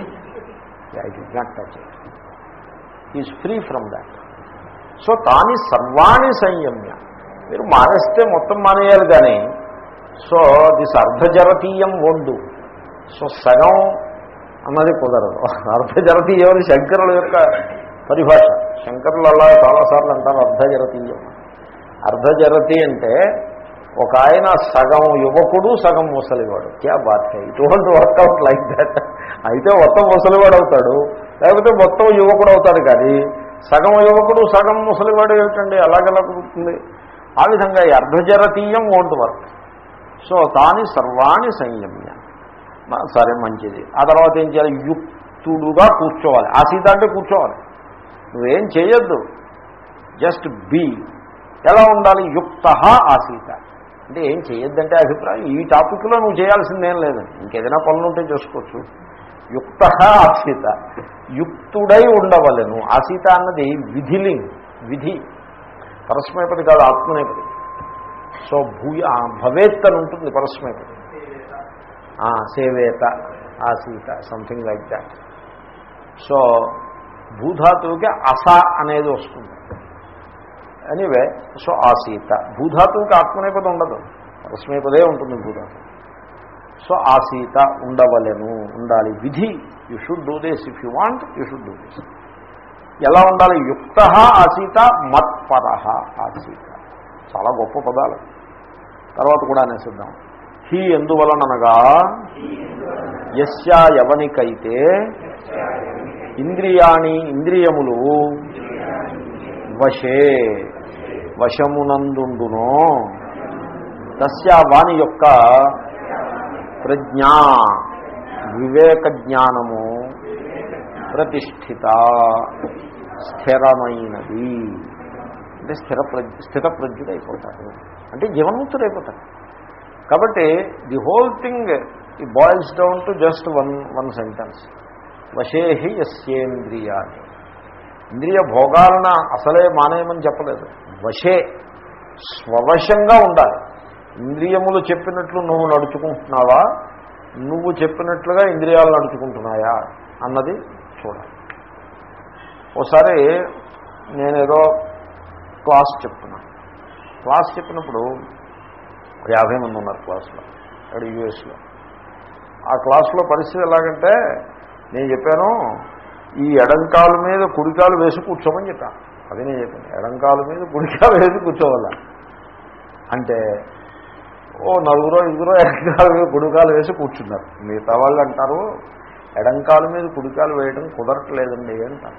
I did not touch it is free from that so తాని సర్వాణి సంయమ్య మీరు మానేస్తే మొత్తం మానేయాలి కానీ సో దిస్ అర్ధజరతీయం వండు సో సగం అన్నది కుదరదు అర్ధజరతీయం అని శంకరుల యొక్క పరిభాష శంకరులు అలా చాలాసార్లు అంటారు అర్ధజరతీయం అర్ధజరతి అంటే ఒక ఆయన సగం యువకుడు సగం ముసలివాడు క్యా బాత్ హై it don't work out like that అయితే మొత్తం ముసలివాడు అవుతాడు లేకపోతే మొత్తం యువకుడు అవుతాడు కానీ సగం యువకుడు సగం ముసలివాడు ఏమిటండి అలాగెలా కుదురుతుంది ఆ విధంగా ఈ అర్ధజరతీయం వోంట్ వర్క్ సో తాని సర్వాణి సంయమ్య మ- సరే మంచిది ఆ తర్వాత ఏం చేయాలి యుక్తుడుగా కూర్చోవాలి ఆ సీత అంటే కూర్చోవాలి నువ్వేం చేయొద్దు జస్ట్ బీ ఎలా ఉండాలి యుక్త ఆసీత అంటే ఏం చేయొద్దంటే అభిప్రాయం ఈ టాపిక్లో నువ్వు చేయాల్సిందేం లేదండి ఇంకేదైనా పనులు ఉంటే చేసుకోవచ్చు యుక్త ఆసీత యుక్తుడై ఉండవలను ఆసీత అన్నది విధిలింగ్ విధి పరస్మైపది కాదు ఆత్మనేపది సో భూయ ఆ, భవేత్ అని ఉంటుంది పరస్మైపది ఆ, సేవేత ఆసీత సంథింగ్ లైక్ దాట్ సో భూధాతువుకి అస అనేది వస్తుంది ఎనీవే సో ఆసీత భూధాతువుకి ఆత్మనేపది ఉండదు పరస్మైపదే ఉంటుంది భూధాతు సో ఆసీత ఉండవలెను ఉండాలి విధి you should do this if you want you should do this ఎలా ఉండాలి యుక్త ఆసీత మత్పర ఆసీత చాలా గొప్ప పదాలు తర్వాత కూడా అనేసిద్దాం హీ ఎందువలననగా యస్యా ఎవనికైతే ఇంద్రియాణి ఇంద్రియములు వశే వశమునందుండునో తస్యా వాని యొక్క ప్రజ్ఞా వివేక జ్ఞానము ప్రతిష్ఠిత స్థిరమైనది అంటే స్థిర ప్రజ్ఞ స్థిత ప్రజ్ఞుడైపోతాడు అంటే జీవన్ముక్తుడైపోతాడు కాబట్టి ది హోల్ థింగ్ ఈ boils down to just one one sentence వశేహి యస్యేంద్రియాన్ని ఇంద్రియ భోగాలన అసలే మానేయమని చెప్పలేదు వశే స్వవశంగా ఉండాలి ఇంద్రియములు చెప్పినట్లు నువ్వు నడుచుకుంటున్నావా నువ్వు చెప్పినట్లుగా ఇంద్రియాలు నడుచుకుంటున్నాయా అన్నది చూడాలి ఒకసారి నేనేదో క్లాస్ చెప్తున్నాను క్లాస్ చెప్పినప్పుడు ఒక యాభై మంది ఉన్నారు క్లాస్లో అక్కడ యూఎస్లో ఆ క్లాస్లో పరిస్థితి ఎలాగంటే నేను చెప్పాను ఈ ఎడంకాలు మీద కుడికాలు వేసి కూర్చోమని చెప్పాను అది నేను చెప్పాను ఎడంకాలు మీద కుడికాలు వేసి కూర్చోవాల అంటే ఓ నలుగురో ఇద్దరో ఎడంకాలు మీద కుడికాలు వేసి కూర్చున్నారు మిగతా వాళ్ళు అంటారు ఎడంకాలు మీద కుడికాలు వేయడం కుదరట్లేదండి అంటారు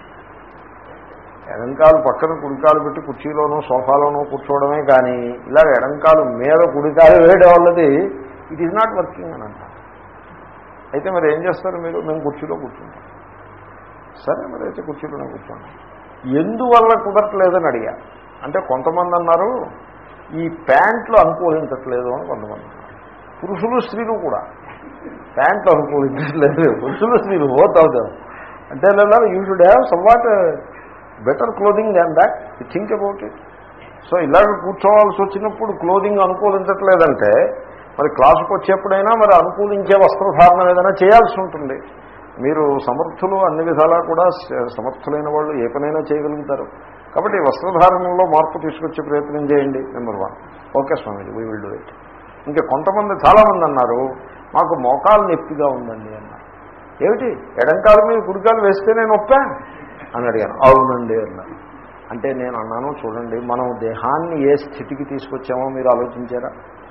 ఎడంకాలు పక్కన కుడికాలు పెట్టి కుర్చీలోనూ సోఫాలోనూ కూర్చోవడమే కానీ ఇలాగ ఎడంకాలు మీద కుడికాలు వేయడం వల్లది ఇట్ ఈజ్ నాట్ వర్కింగ్ అని అంటారు అయితే మరి ఏం చేస్తారు మీరు మేము కుర్చీలో కూర్చుంటాం సరే మరి అయితే కుర్చీలోనే కూర్చోండి ఎందువల్ల కుదరట్లేదని అడిగా అంటే కొంతమంది అన్నారు ఈ ప్యాంట్లు అనుకూలించట్లేదు అని కొంతమంది అన్నారు పురుషులు స్త్రీలు కూడా ప్యాంట్లు అనుకూలించట్లేదు పురుషులు స్త్రీలు బోత్ అవుతాం అంటే లేదా you should have somewhat better clothing than that you think about it so ఇలాగ కూర్చోవాల్సి వచ్చినప్పుడు క్లోదింగ్ అనుకూలించట్లేదంటే మరి క్లాసుకు వచ్చేప్పుడైనా మరి అనుకూలించే వస్త్రధారణ ఏదైనా చేయాల్సి ఉంటుంది మీరు సమర్థులు అన్ని విధాలా కూడా స- సమర్థులైన వాళ్ళు ఏ పనైనా చేయగలుగుతారు కాబట్టి వస్త్రధారణలో మార్పు తీసుకొచ్చే ప్రయత్నం చేయండి number one okay Swami we will do it ఇంకా కొంతమంది చాలామంది అన్నారు మాకు మోకాలు నొప్పిగా ఉందండి అన్నారు ఏమిటి ఎడంకాలు మీద కుడికాలు వేస్తేనే నొప్పా అని అడిగాను అవునండి అన్నారు అంటే నేను అన్నాను చూడండి మనం దేహాన్ని ఏ స్థితికి తీసుకొచ్చామో మీరు ఆలోచించారా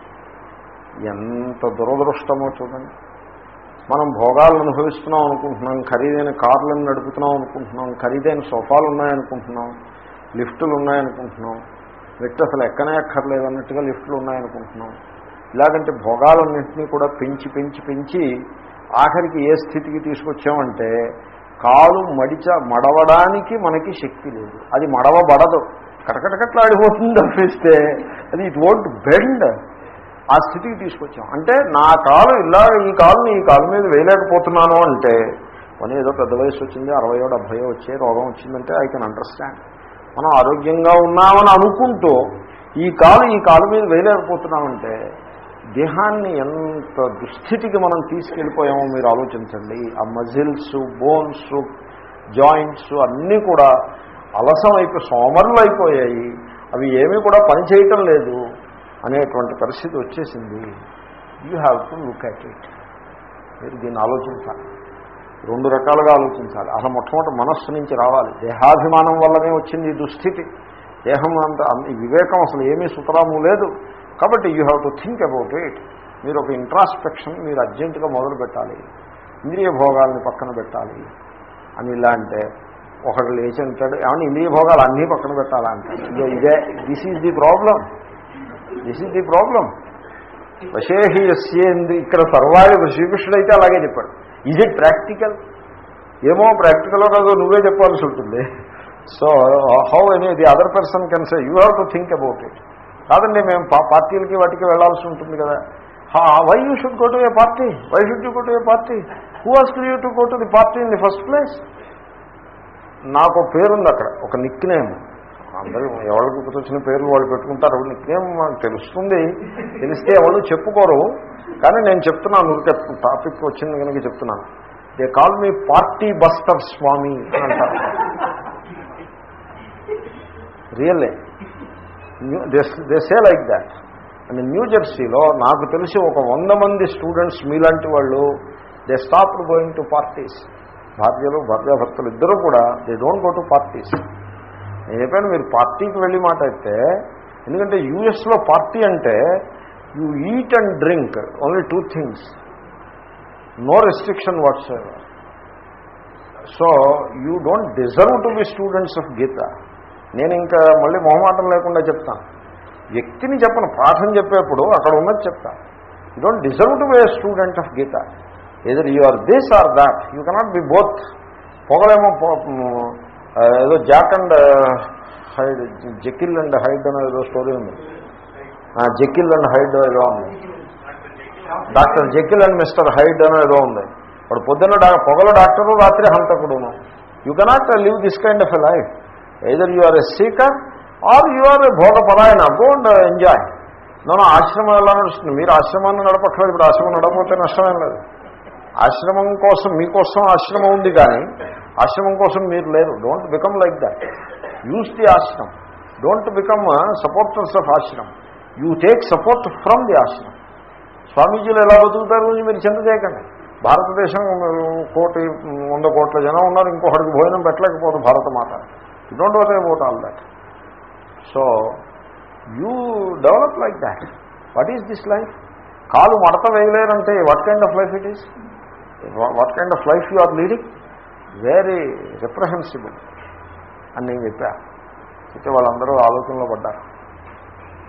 ఎంత దురదృష్టమో చూడండి మనం భోగాలు అనుభవిస్తున్నాం అనుకుంటున్నాం ఖరీదైన కార్లను నడుపుతున్నాం అనుకుంటున్నాం ఖరీదైన సోఫాలు ఉన్నాయనుకుంటున్నాం లిఫ్టులు ఉన్నాయనుకుంటున్నాం లిఫ్ట్ అసలు ఎక్కనే ఎక్కర్లేదు అన్నట్టుగా లిఫ్టులు ఉన్నాయనుకుంటున్నాం ఇలాగంటే భోగాలన్నింటినీ కూడా పెంచి పెంచి పెంచి ఆఖరికి ఏ స్థితికి తీసుకొచ్చామంటే కాలు మడిచ మడవడానికి మనకి శక్తి లేదు అది మడవబడదు కటకటకట్లాడిపోతుంది తప్పిస్తే అది ఇట్ వోంట్ బెండ్ ఆ స్థితికి తీసుకొచ్చాం అంటే నా కాలు ఇలా ఈ కాలుని ఈ కాలు మీద వేయలేకపోతున్నాను అంటే పని ఏదో పెద్ద వయసు వచ్చింది అరవయో డెబ్భయో వచ్చే రోగం వచ్చిందంటే ఐ కెన్ అండర్స్టాండ్ మనం ఆరోగ్యంగా ఉన్నామని అనుకుంటూ ఈ కాలు ఈ కాలు మీద వేయలేకపోతున్నామంటే దేహాన్ని ఎంత దుస్థితికి మనం తీసుకెళ్ళిపోయామో మీరు ఆలోచించండి ఆ మజిల్స్ బోన్స్ జాయింట్స్ అన్నీ కూడా అలసం అయిపోయి సోమరులు అయిపోయాయి అవి ఏమీ కూడా పనిచేయటం లేదు అనేటువంటి పరిస్థితి వచ్చేసింది you have to look at it మీరు దీన్ని ఆలోచించాలి రెండు రకాలుగా ఆలోచించాలి అసలు మొట్టమొదటి మనస్సు నుంచి రావాలి దేహాభిమానం వల్లనే వచ్చింది ఈ దుస్థితి దేహం అంత ఈ వివేకం అసలు ఏమీ సుతరాము లేదు కాబట్టి you have to think about it మీరు ఒక ఇంట్రాస్పెక్షన్ మీరు అర్జెంటుగా మొదలు పెట్టాలి ఇంద్రియ భోగాల్ని పక్కన పెట్టాలి అని ఇలా అంటే ఒకడు లేచి అంటాడు ఏమన్నా ఇంద్రియ భోగాలు అన్నీ పక్కన పెట్టాలా అంటాడు ఇదే ఇదే this is the problem this is the problem వశేహియస్యేంద్రి ఇక్కడ సర్వాయి శ్రీకృష్ణుడు అయితే అలాగే చెప్పాడు ఈజ్ ఇట్ ప్రాక్టికల్ ఏమో ప్రాక్టికల్ కాదు నువ్వే చెప్పాల్సి ఉంటుంది so how any the other person can say you have to think about it కాదండి మేము పా- పార్టీలకి వాటికి వెళ్లాల్సి ఉంటుంది కదా why you should go to a party why should you go to a party who has you to go to the party in the first place నాకు ఒక పేరుంది అక్కడ ఒక నిక్ నేమ్ అందరూ ఎవరికి గుర్తొచ్చిన పేర్లు వాళ్ళు పెట్టుకుంటారు నిక్ నేమ్ మనకు తెలుస్తుంది తెలిస్తే ఎవరు చెప్పుకోరు కానీ నేను చెప్తున్నాను ఊరికే టాపిక్ వచ్చింది కనుక చెప్తున్నాను they call me party buster Swami అని అంటారు really they say like that and New జెర్సీలో నాకు తెలిసి ఒక వంద మంది స్టూడెంట్స్ మీలాంటి వాళ్ళు they stop going to parties భార్యలు భార్యాభర్తలు ఇద్దరు కూడా they don't go to parties నేను చెప్పాను మీరు పార్టీకి వెళ్ళి మాట అయితే ఎందుకంటే యూఎస్లో పార్టీ అంటే you eat and drink only two things no restriction what's so you don't deserve to be students of Gita నేను ఇంకా మళ్ళీ మొహమాటం లేకుండా చెప్తాను వ్యక్తిని చెప్పను పాఠం చెప్పేప్పుడు అక్కడ ఉన్నది చెప్తాను you don't deserve to be a student of Gita either you are this or that you cannot be both పొగలేమో పొ- ఆ, ఏదో Jack and Hyde Jekyll and Hyde అనే ఏదో స్టోరీ ఉంది ఆ, జకిల్ అండ్ హైడ్ ఏదో ఉంది doctor Jekyll and mister Hyde అని ఏదో ఉంది వాడు పొద్దున్న డా పొగల డాక్టరు రాత్రి హంతకుడును you cannot live this kind of a life either you are a seeker or you are a భోగపరాయణ గో అండ్ ఎంజాయ్ నన్ను ఆశ్రమం ఎలా నడుస్తుంది మీరు ఆశ్రమాన్ని నడపట్లేదు ఇప్పుడు ఆశ్రమం నడపకపోతే నష్టమేం లేదు ఆశ్రమం కోసం మీకోసం ఆశ్రమం ఉంది కానీ ఆశ్రమం కోసం మీరు లేరు don't become like that use the ఆశ్రమం డోంట్ బికమ్ సపోర్టర్స్ ఆఫ్ ఆశ్రమం you take support from the ఆశ్రమం స్వామీజీలు ఎలా బతుకుతారు అని మీరు చింత చేయకండి భారతదేశం కోటి వంద కోట్ల జనం ఉన్నారు ఇంకొకటికి భోజనం పెట్టలేకపోదు Bharat Mata you don't worry about all that so you develop like that what is this life కాలు మడత వేయలేరంటే what kind of life it is what kind of life you are leading very reprehensible అని నేను చెప్పా అయితే వాళ్ళందరూ ఆలోచనలో పడ్డారు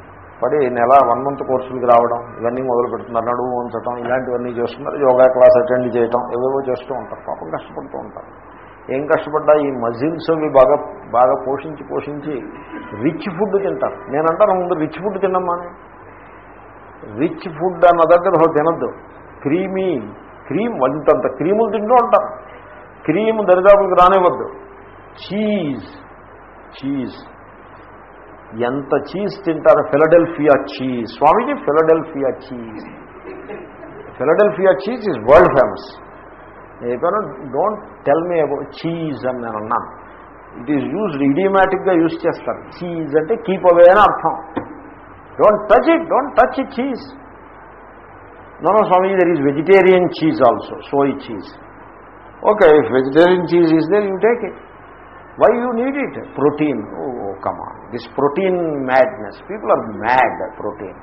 పడి నెల వన్ మంత్ కోర్సులకి రావడం ఇవన్నీ మొదలు పెడుతున్నారు నడుము ఉంచడం ఇలాంటివన్నీ చేస్తున్నారు యోగా క్లాస్ అటెండ్ చేయటం ఏవేవో చేస్తూ ఉంటారు పాపం కష్టపడుతూ ఉంటారు ఏం కష్టపడ్డా ఈ మజిల్స్ అవి బాగా బాగా పోషించి పోషించి రిచ్ ఫుడ్ తింటారు నేనంటాను ముందు రిచ్ ఫుడ్ తినమ్మా అని రిచ్ ఫుడ్ అన్న దగ్గర అసలు తినద్దు క్రీమీ క్రీమ్ వంతంత క్రీములు తింటూ ఉంటారు క్రీమ్ దరిదాపులకు రానివ్వద్దు చీజ్ చీజ్ ఎంత చీజ్ తింటారు Philadelphia cheese Swamiji Philadelphia cheese Philadelphia cheese is world famous నేను చెప్పాను don't tell me about cheese అని నేను అన్నాను ఇట్ ఈజ్ యూజ్డ్ ఇడియమాటిక్గా యూజ్ చేస్తారు చీజ్ అంటే కీప్ అవే అని అర్థం don't touch it don't touch it cheese no no Swami there is vegetarian cheese also soy cheese okay if vegetarian cheese is there you take it why you need it protein oh కమా this protein madness people are mad protein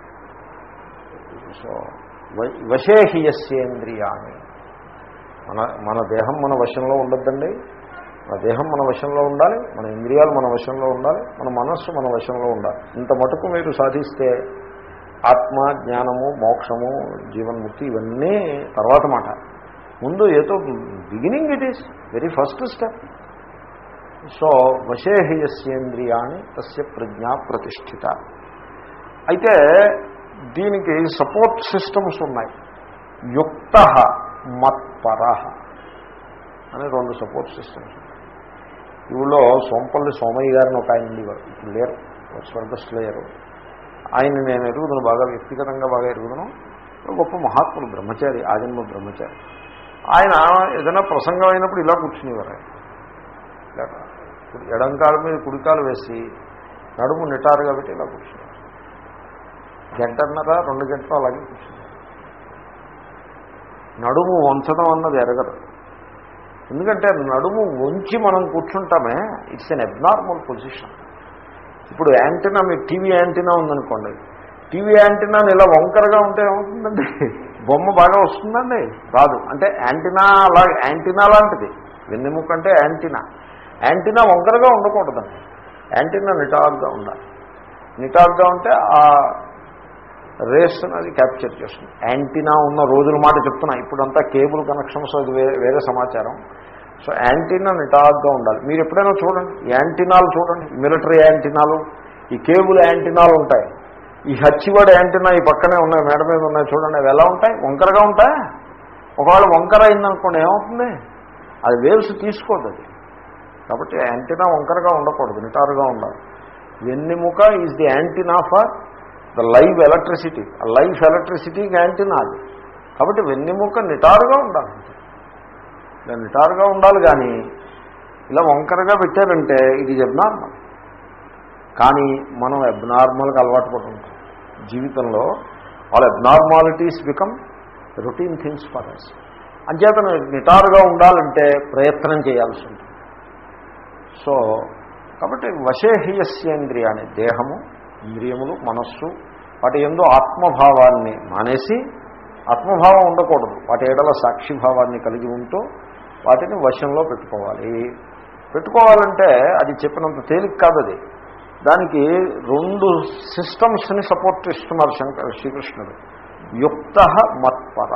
so వశేహియస్యేంద్రియాన్ని మన మన దేహం మన వశంలో ఉండొద్దండి మన దేహం మన వశంలో ఉండాలి మన ఇంద్రియాలు మన వశంలో ఉండాలి మన మనస్సు మన వశంలో ఉండాలి ఇంత మటుకు మీరు సాధిస్తే ఆత్మ జ్ఞానము మోక్షము జీవన్ముక్తి ఇవన్నీ తర్వాత మాట ముందు ఏదో beginning it is very first step so వశేహియస్యేంద్రియాన్ని తస్య ప్రజ్ఞా ప్రతిష్ఠిత అయితే దీనికి సపోర్ట్ సిస్టమ్స్ ఉన్నాయి యుక్త మత్పర అని రెండు సపోర్ట్ సిస్టమ్స్ ఈ ఊళ్ళో సోంపల్లి సోమయ్య గారిని ఒక ఆయన ఉండేవారు ఇప్పుడు లేరు స్వర్గస్థులు లేరు ఆయన నేను ఎరుగుదను బాగా వ్యక్తిగతంగా బాగా ఎరుగుదను గొప్ప మహాత్ములు బ్రహ్మచారి ఆజన్మ బ్రహ్మచారి ఆయన ఏదైనా ప్రసంగం అయినప్పుడు ఇలా కూర్చునేవారు ఆయన ఇలా ఎడంకాల మీద కుడికాలు వేసి నడుము నిటారుగా పెట్టి ఇలా కూర్చున్నారు గంటన్నర రెండు గంటలు అలాగే కూర్చున్నారు నడుము వంచడం అన్నది ఎరగదు ఎందుకంటే నడుము వంచి మనం కూర్చుంటామే ఇట్స్ ఎన్ అబ్నార్మల్ పొజిషన్ ఇప్పుడు యాంటీనా మీకు టీవీ యాంటీనా ఉందనుకోండి టీవీ యాంటీనా ఇలా వంకరగా ఉంటే ఏమవుతుందండి బొమ్మ బాగా వస్తుందండి రాదు అంటే యాంటీనా అలా యాంటీనా లాంటిది వెన్నెముక అంటే యాంటీనా యాంటీనా వంకరగా ఉండకూడదండి యాంటీనా నిటారుగా ఉండాలి నిటారుగా ఉంటే ఆ రేస్ అది క్యాప్చర్ చేస్తుంది యాంటీనా ఉన్న రోజుల మాట చెప్తున్నా ఇప్పుడంతా కేబుల్ కనెక్షన్స్ అది వేరే వేరే సమాచారం సో యాంటీనా నిటారుగా ఉండాలి మీరు ఎప్పుడైనా చూడండి యాంటీనాలు చూడండి మిలిటరీ యాంటీనాలు ఈ కేబుల్ యాంటీనాలు ఉంటాయి ఈ హచ్చివాడ్ యాంటీనా ఈ పక్కనే ఉన్నాయి మేడ మీద ఉన్నాయి చూడండి అవి ఎలా ఉంటాయి వంకరగా ఉంటాయి ఒకవేళ వంకర అయిందనుకోండి ఏమవుతుంది అది వేవ్స్ తీసుకోదు అది కాబట్టి యాంటీనా వంకరగా ఉండకూడదు నిటారుగా ఉండాలి వెన్నెముక is the antenna for the live electricity ఆ లైఫ్ ఎలక్ట్రిసిటీకి యాంటీనా అది కాబట్టి వెన్నెముక నిటారుగా ఉండాలి ఇలా నిటారుగా ఉండాలి కానీ ఇలా వంకరగా పెట్టారంటే ఇది అబ్నార్మల్ కానీ మనం అబ్నార్మల్గా అలవాటు పడుతుంటాం జీవితంలో వాళ్ళ abnormalities become routine things for us అంచేత నిటారుగా ఉండాలంటే ప్రయత్నం చేయాల్సి ఉంటుంది సో కాబట్టి వశేహియస్యేంద్రియాన్ని దేహము ఇంద్రియములు మనస్సు వాటి ఎందు ఆత్మభావాన్ని మానేసి ఆత్మభావం ఉండకూడదు వాటి ఏడల సాక్షిభావాన్ని కలిగి ఉంటూ వాటిని వశంలో పెట్టుకోవాలి పెట్టుకోవాలంటే అది చెప్పినంత తేలిక కాదు అది దానికి రెండు సిస్టమ్స్ని సపోర్ట్ ఇస్తున్నారు శంకర శ్రీకృష్ణుడు యుక్త మత్పర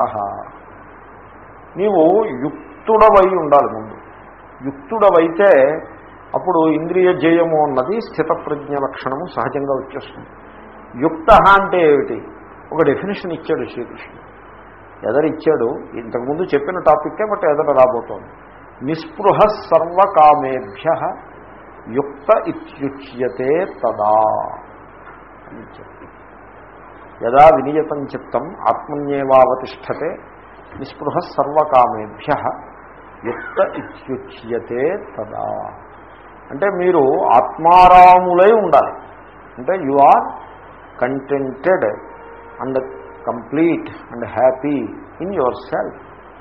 నీవు యుక్తుడవై ఉండాలి ముందు యుక్తుడవైతే అప్పుడు ఇంద్రియ జయము అన్నది స్థితప్రజ్ఞ లక్షణము సహజంగా వచ్చేస్తుంది యుక్త అంటే ఏమిటి ఒక డెఫినేషన్ ఇచ్చాడు శ్రీకృష్ణుడు ఎదరు ఇచ్చాడు ఇంతకుముందు చెప్పిన టాపిక్కే బట్ ఎదర రాబోతోంది నిస్పృహ సర్వకామేభ్య యుక్త ఇత్యుచ్యతే తదా అని చెప్పి యదా వినియతం చిత్తం ఆత్మన్యేవావతిష్టతే నిస్పృహ సర్వకామేభ్య యుక్త ఇత్యుచ్యతే తదా అంటే మీరు ఆత్మారాములై ఉండాలి అంటే you are contented and complete and happy in yourself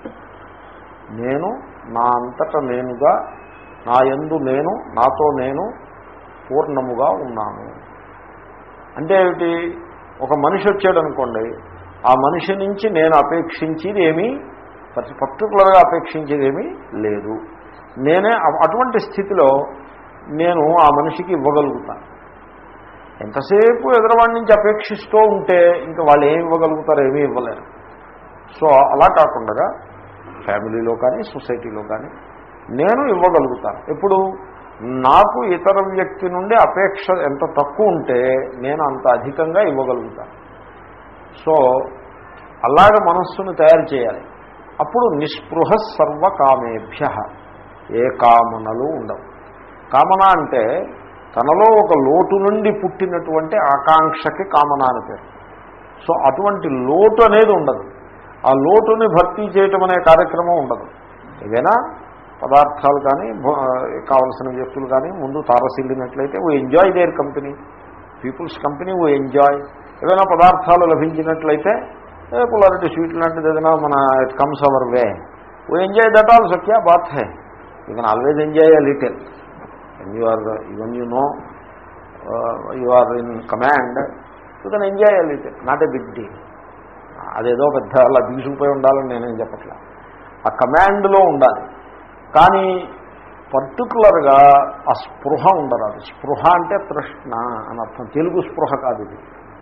నేను నా అంతట నేనుగా నా యందు నేను నాతో నేను పూర్ణముగా ఉన్నాను అంటే ఏమిటి ఒక మనిషి వచ్చాడు అనుకోండి ఆ మనిషి నుంచి నేను అపేక్షించేది ఏమీ పర్టికులర్గా అపేక్షించేది ఏమీ లేదు నేనే అటువంటి స్థితిలో నేను ఆ మనిషికి ఇవ్వగలుగుతాను ఎంతసేపు ఎదురవాడి నుంచి అపేక్షిస్తూ ఉంటే ఇంకా వాళ్ళు ఏమి ఇవ్వగలుగుతారు ఏమీ ఇవ్వలేరు సో అలా కాకుండా ఫ్యామిలీలో కానీ సొసైటీలో కానీ నేను ఇవ్వగలుగుతాను ఎప్పుడు నాకు ఇతర వ్యక్తి నుండి అపేక్ష ఎంత తక్కువ ఉంటే నేను అంత అధికంగా ఇవ్వగలుగుతాను సో అలాగ మనస్సును తయారు చేయాలి అప్పుడు నిస్పృహ సర్వకామేభ్య ఏ కామనలు ఉండవు కామన అంటే తనలో ఒక లోటు నుండి పుట్టినటువంటి ఆకాంక్షకి కామన అని పేరు సో అటువంటి లోటు అనేది ఉండదు ఆ లోటుని భర్తీ చేయటం అనే కార్యక్రమం ఉండదు ఏదైనా పదార్థాలు కానీ భో- కావలసిన వ్యక్తులు కానీ ముందు తారసిల్లినట్లయితే oh enjoy their company people's company oh enjoy ఏదైనా పదార్థాలు లభించినట్లయితే ఏ పుల్లారెడ్డి స్వీట్ లాంటిది ఏదైనా మన it comes our way oh enjoy that also క్యా బాత్ హై you can always enjoy a little you are even you know you are in command you can enjoy a little not a big deal అదేదో పెద్ద అలా తీసుకుపోయి ఉండాలని నేనేం చెప్పట్లా ఆ కమాండ్లో ఉండాలి కానీ పర్టికులర్గా ఆ స్పృహ ఉండరాదు స్పృహ అంటే తృష్ణ అని అర్థం తెలుగు స్పృహ కాదు ఇది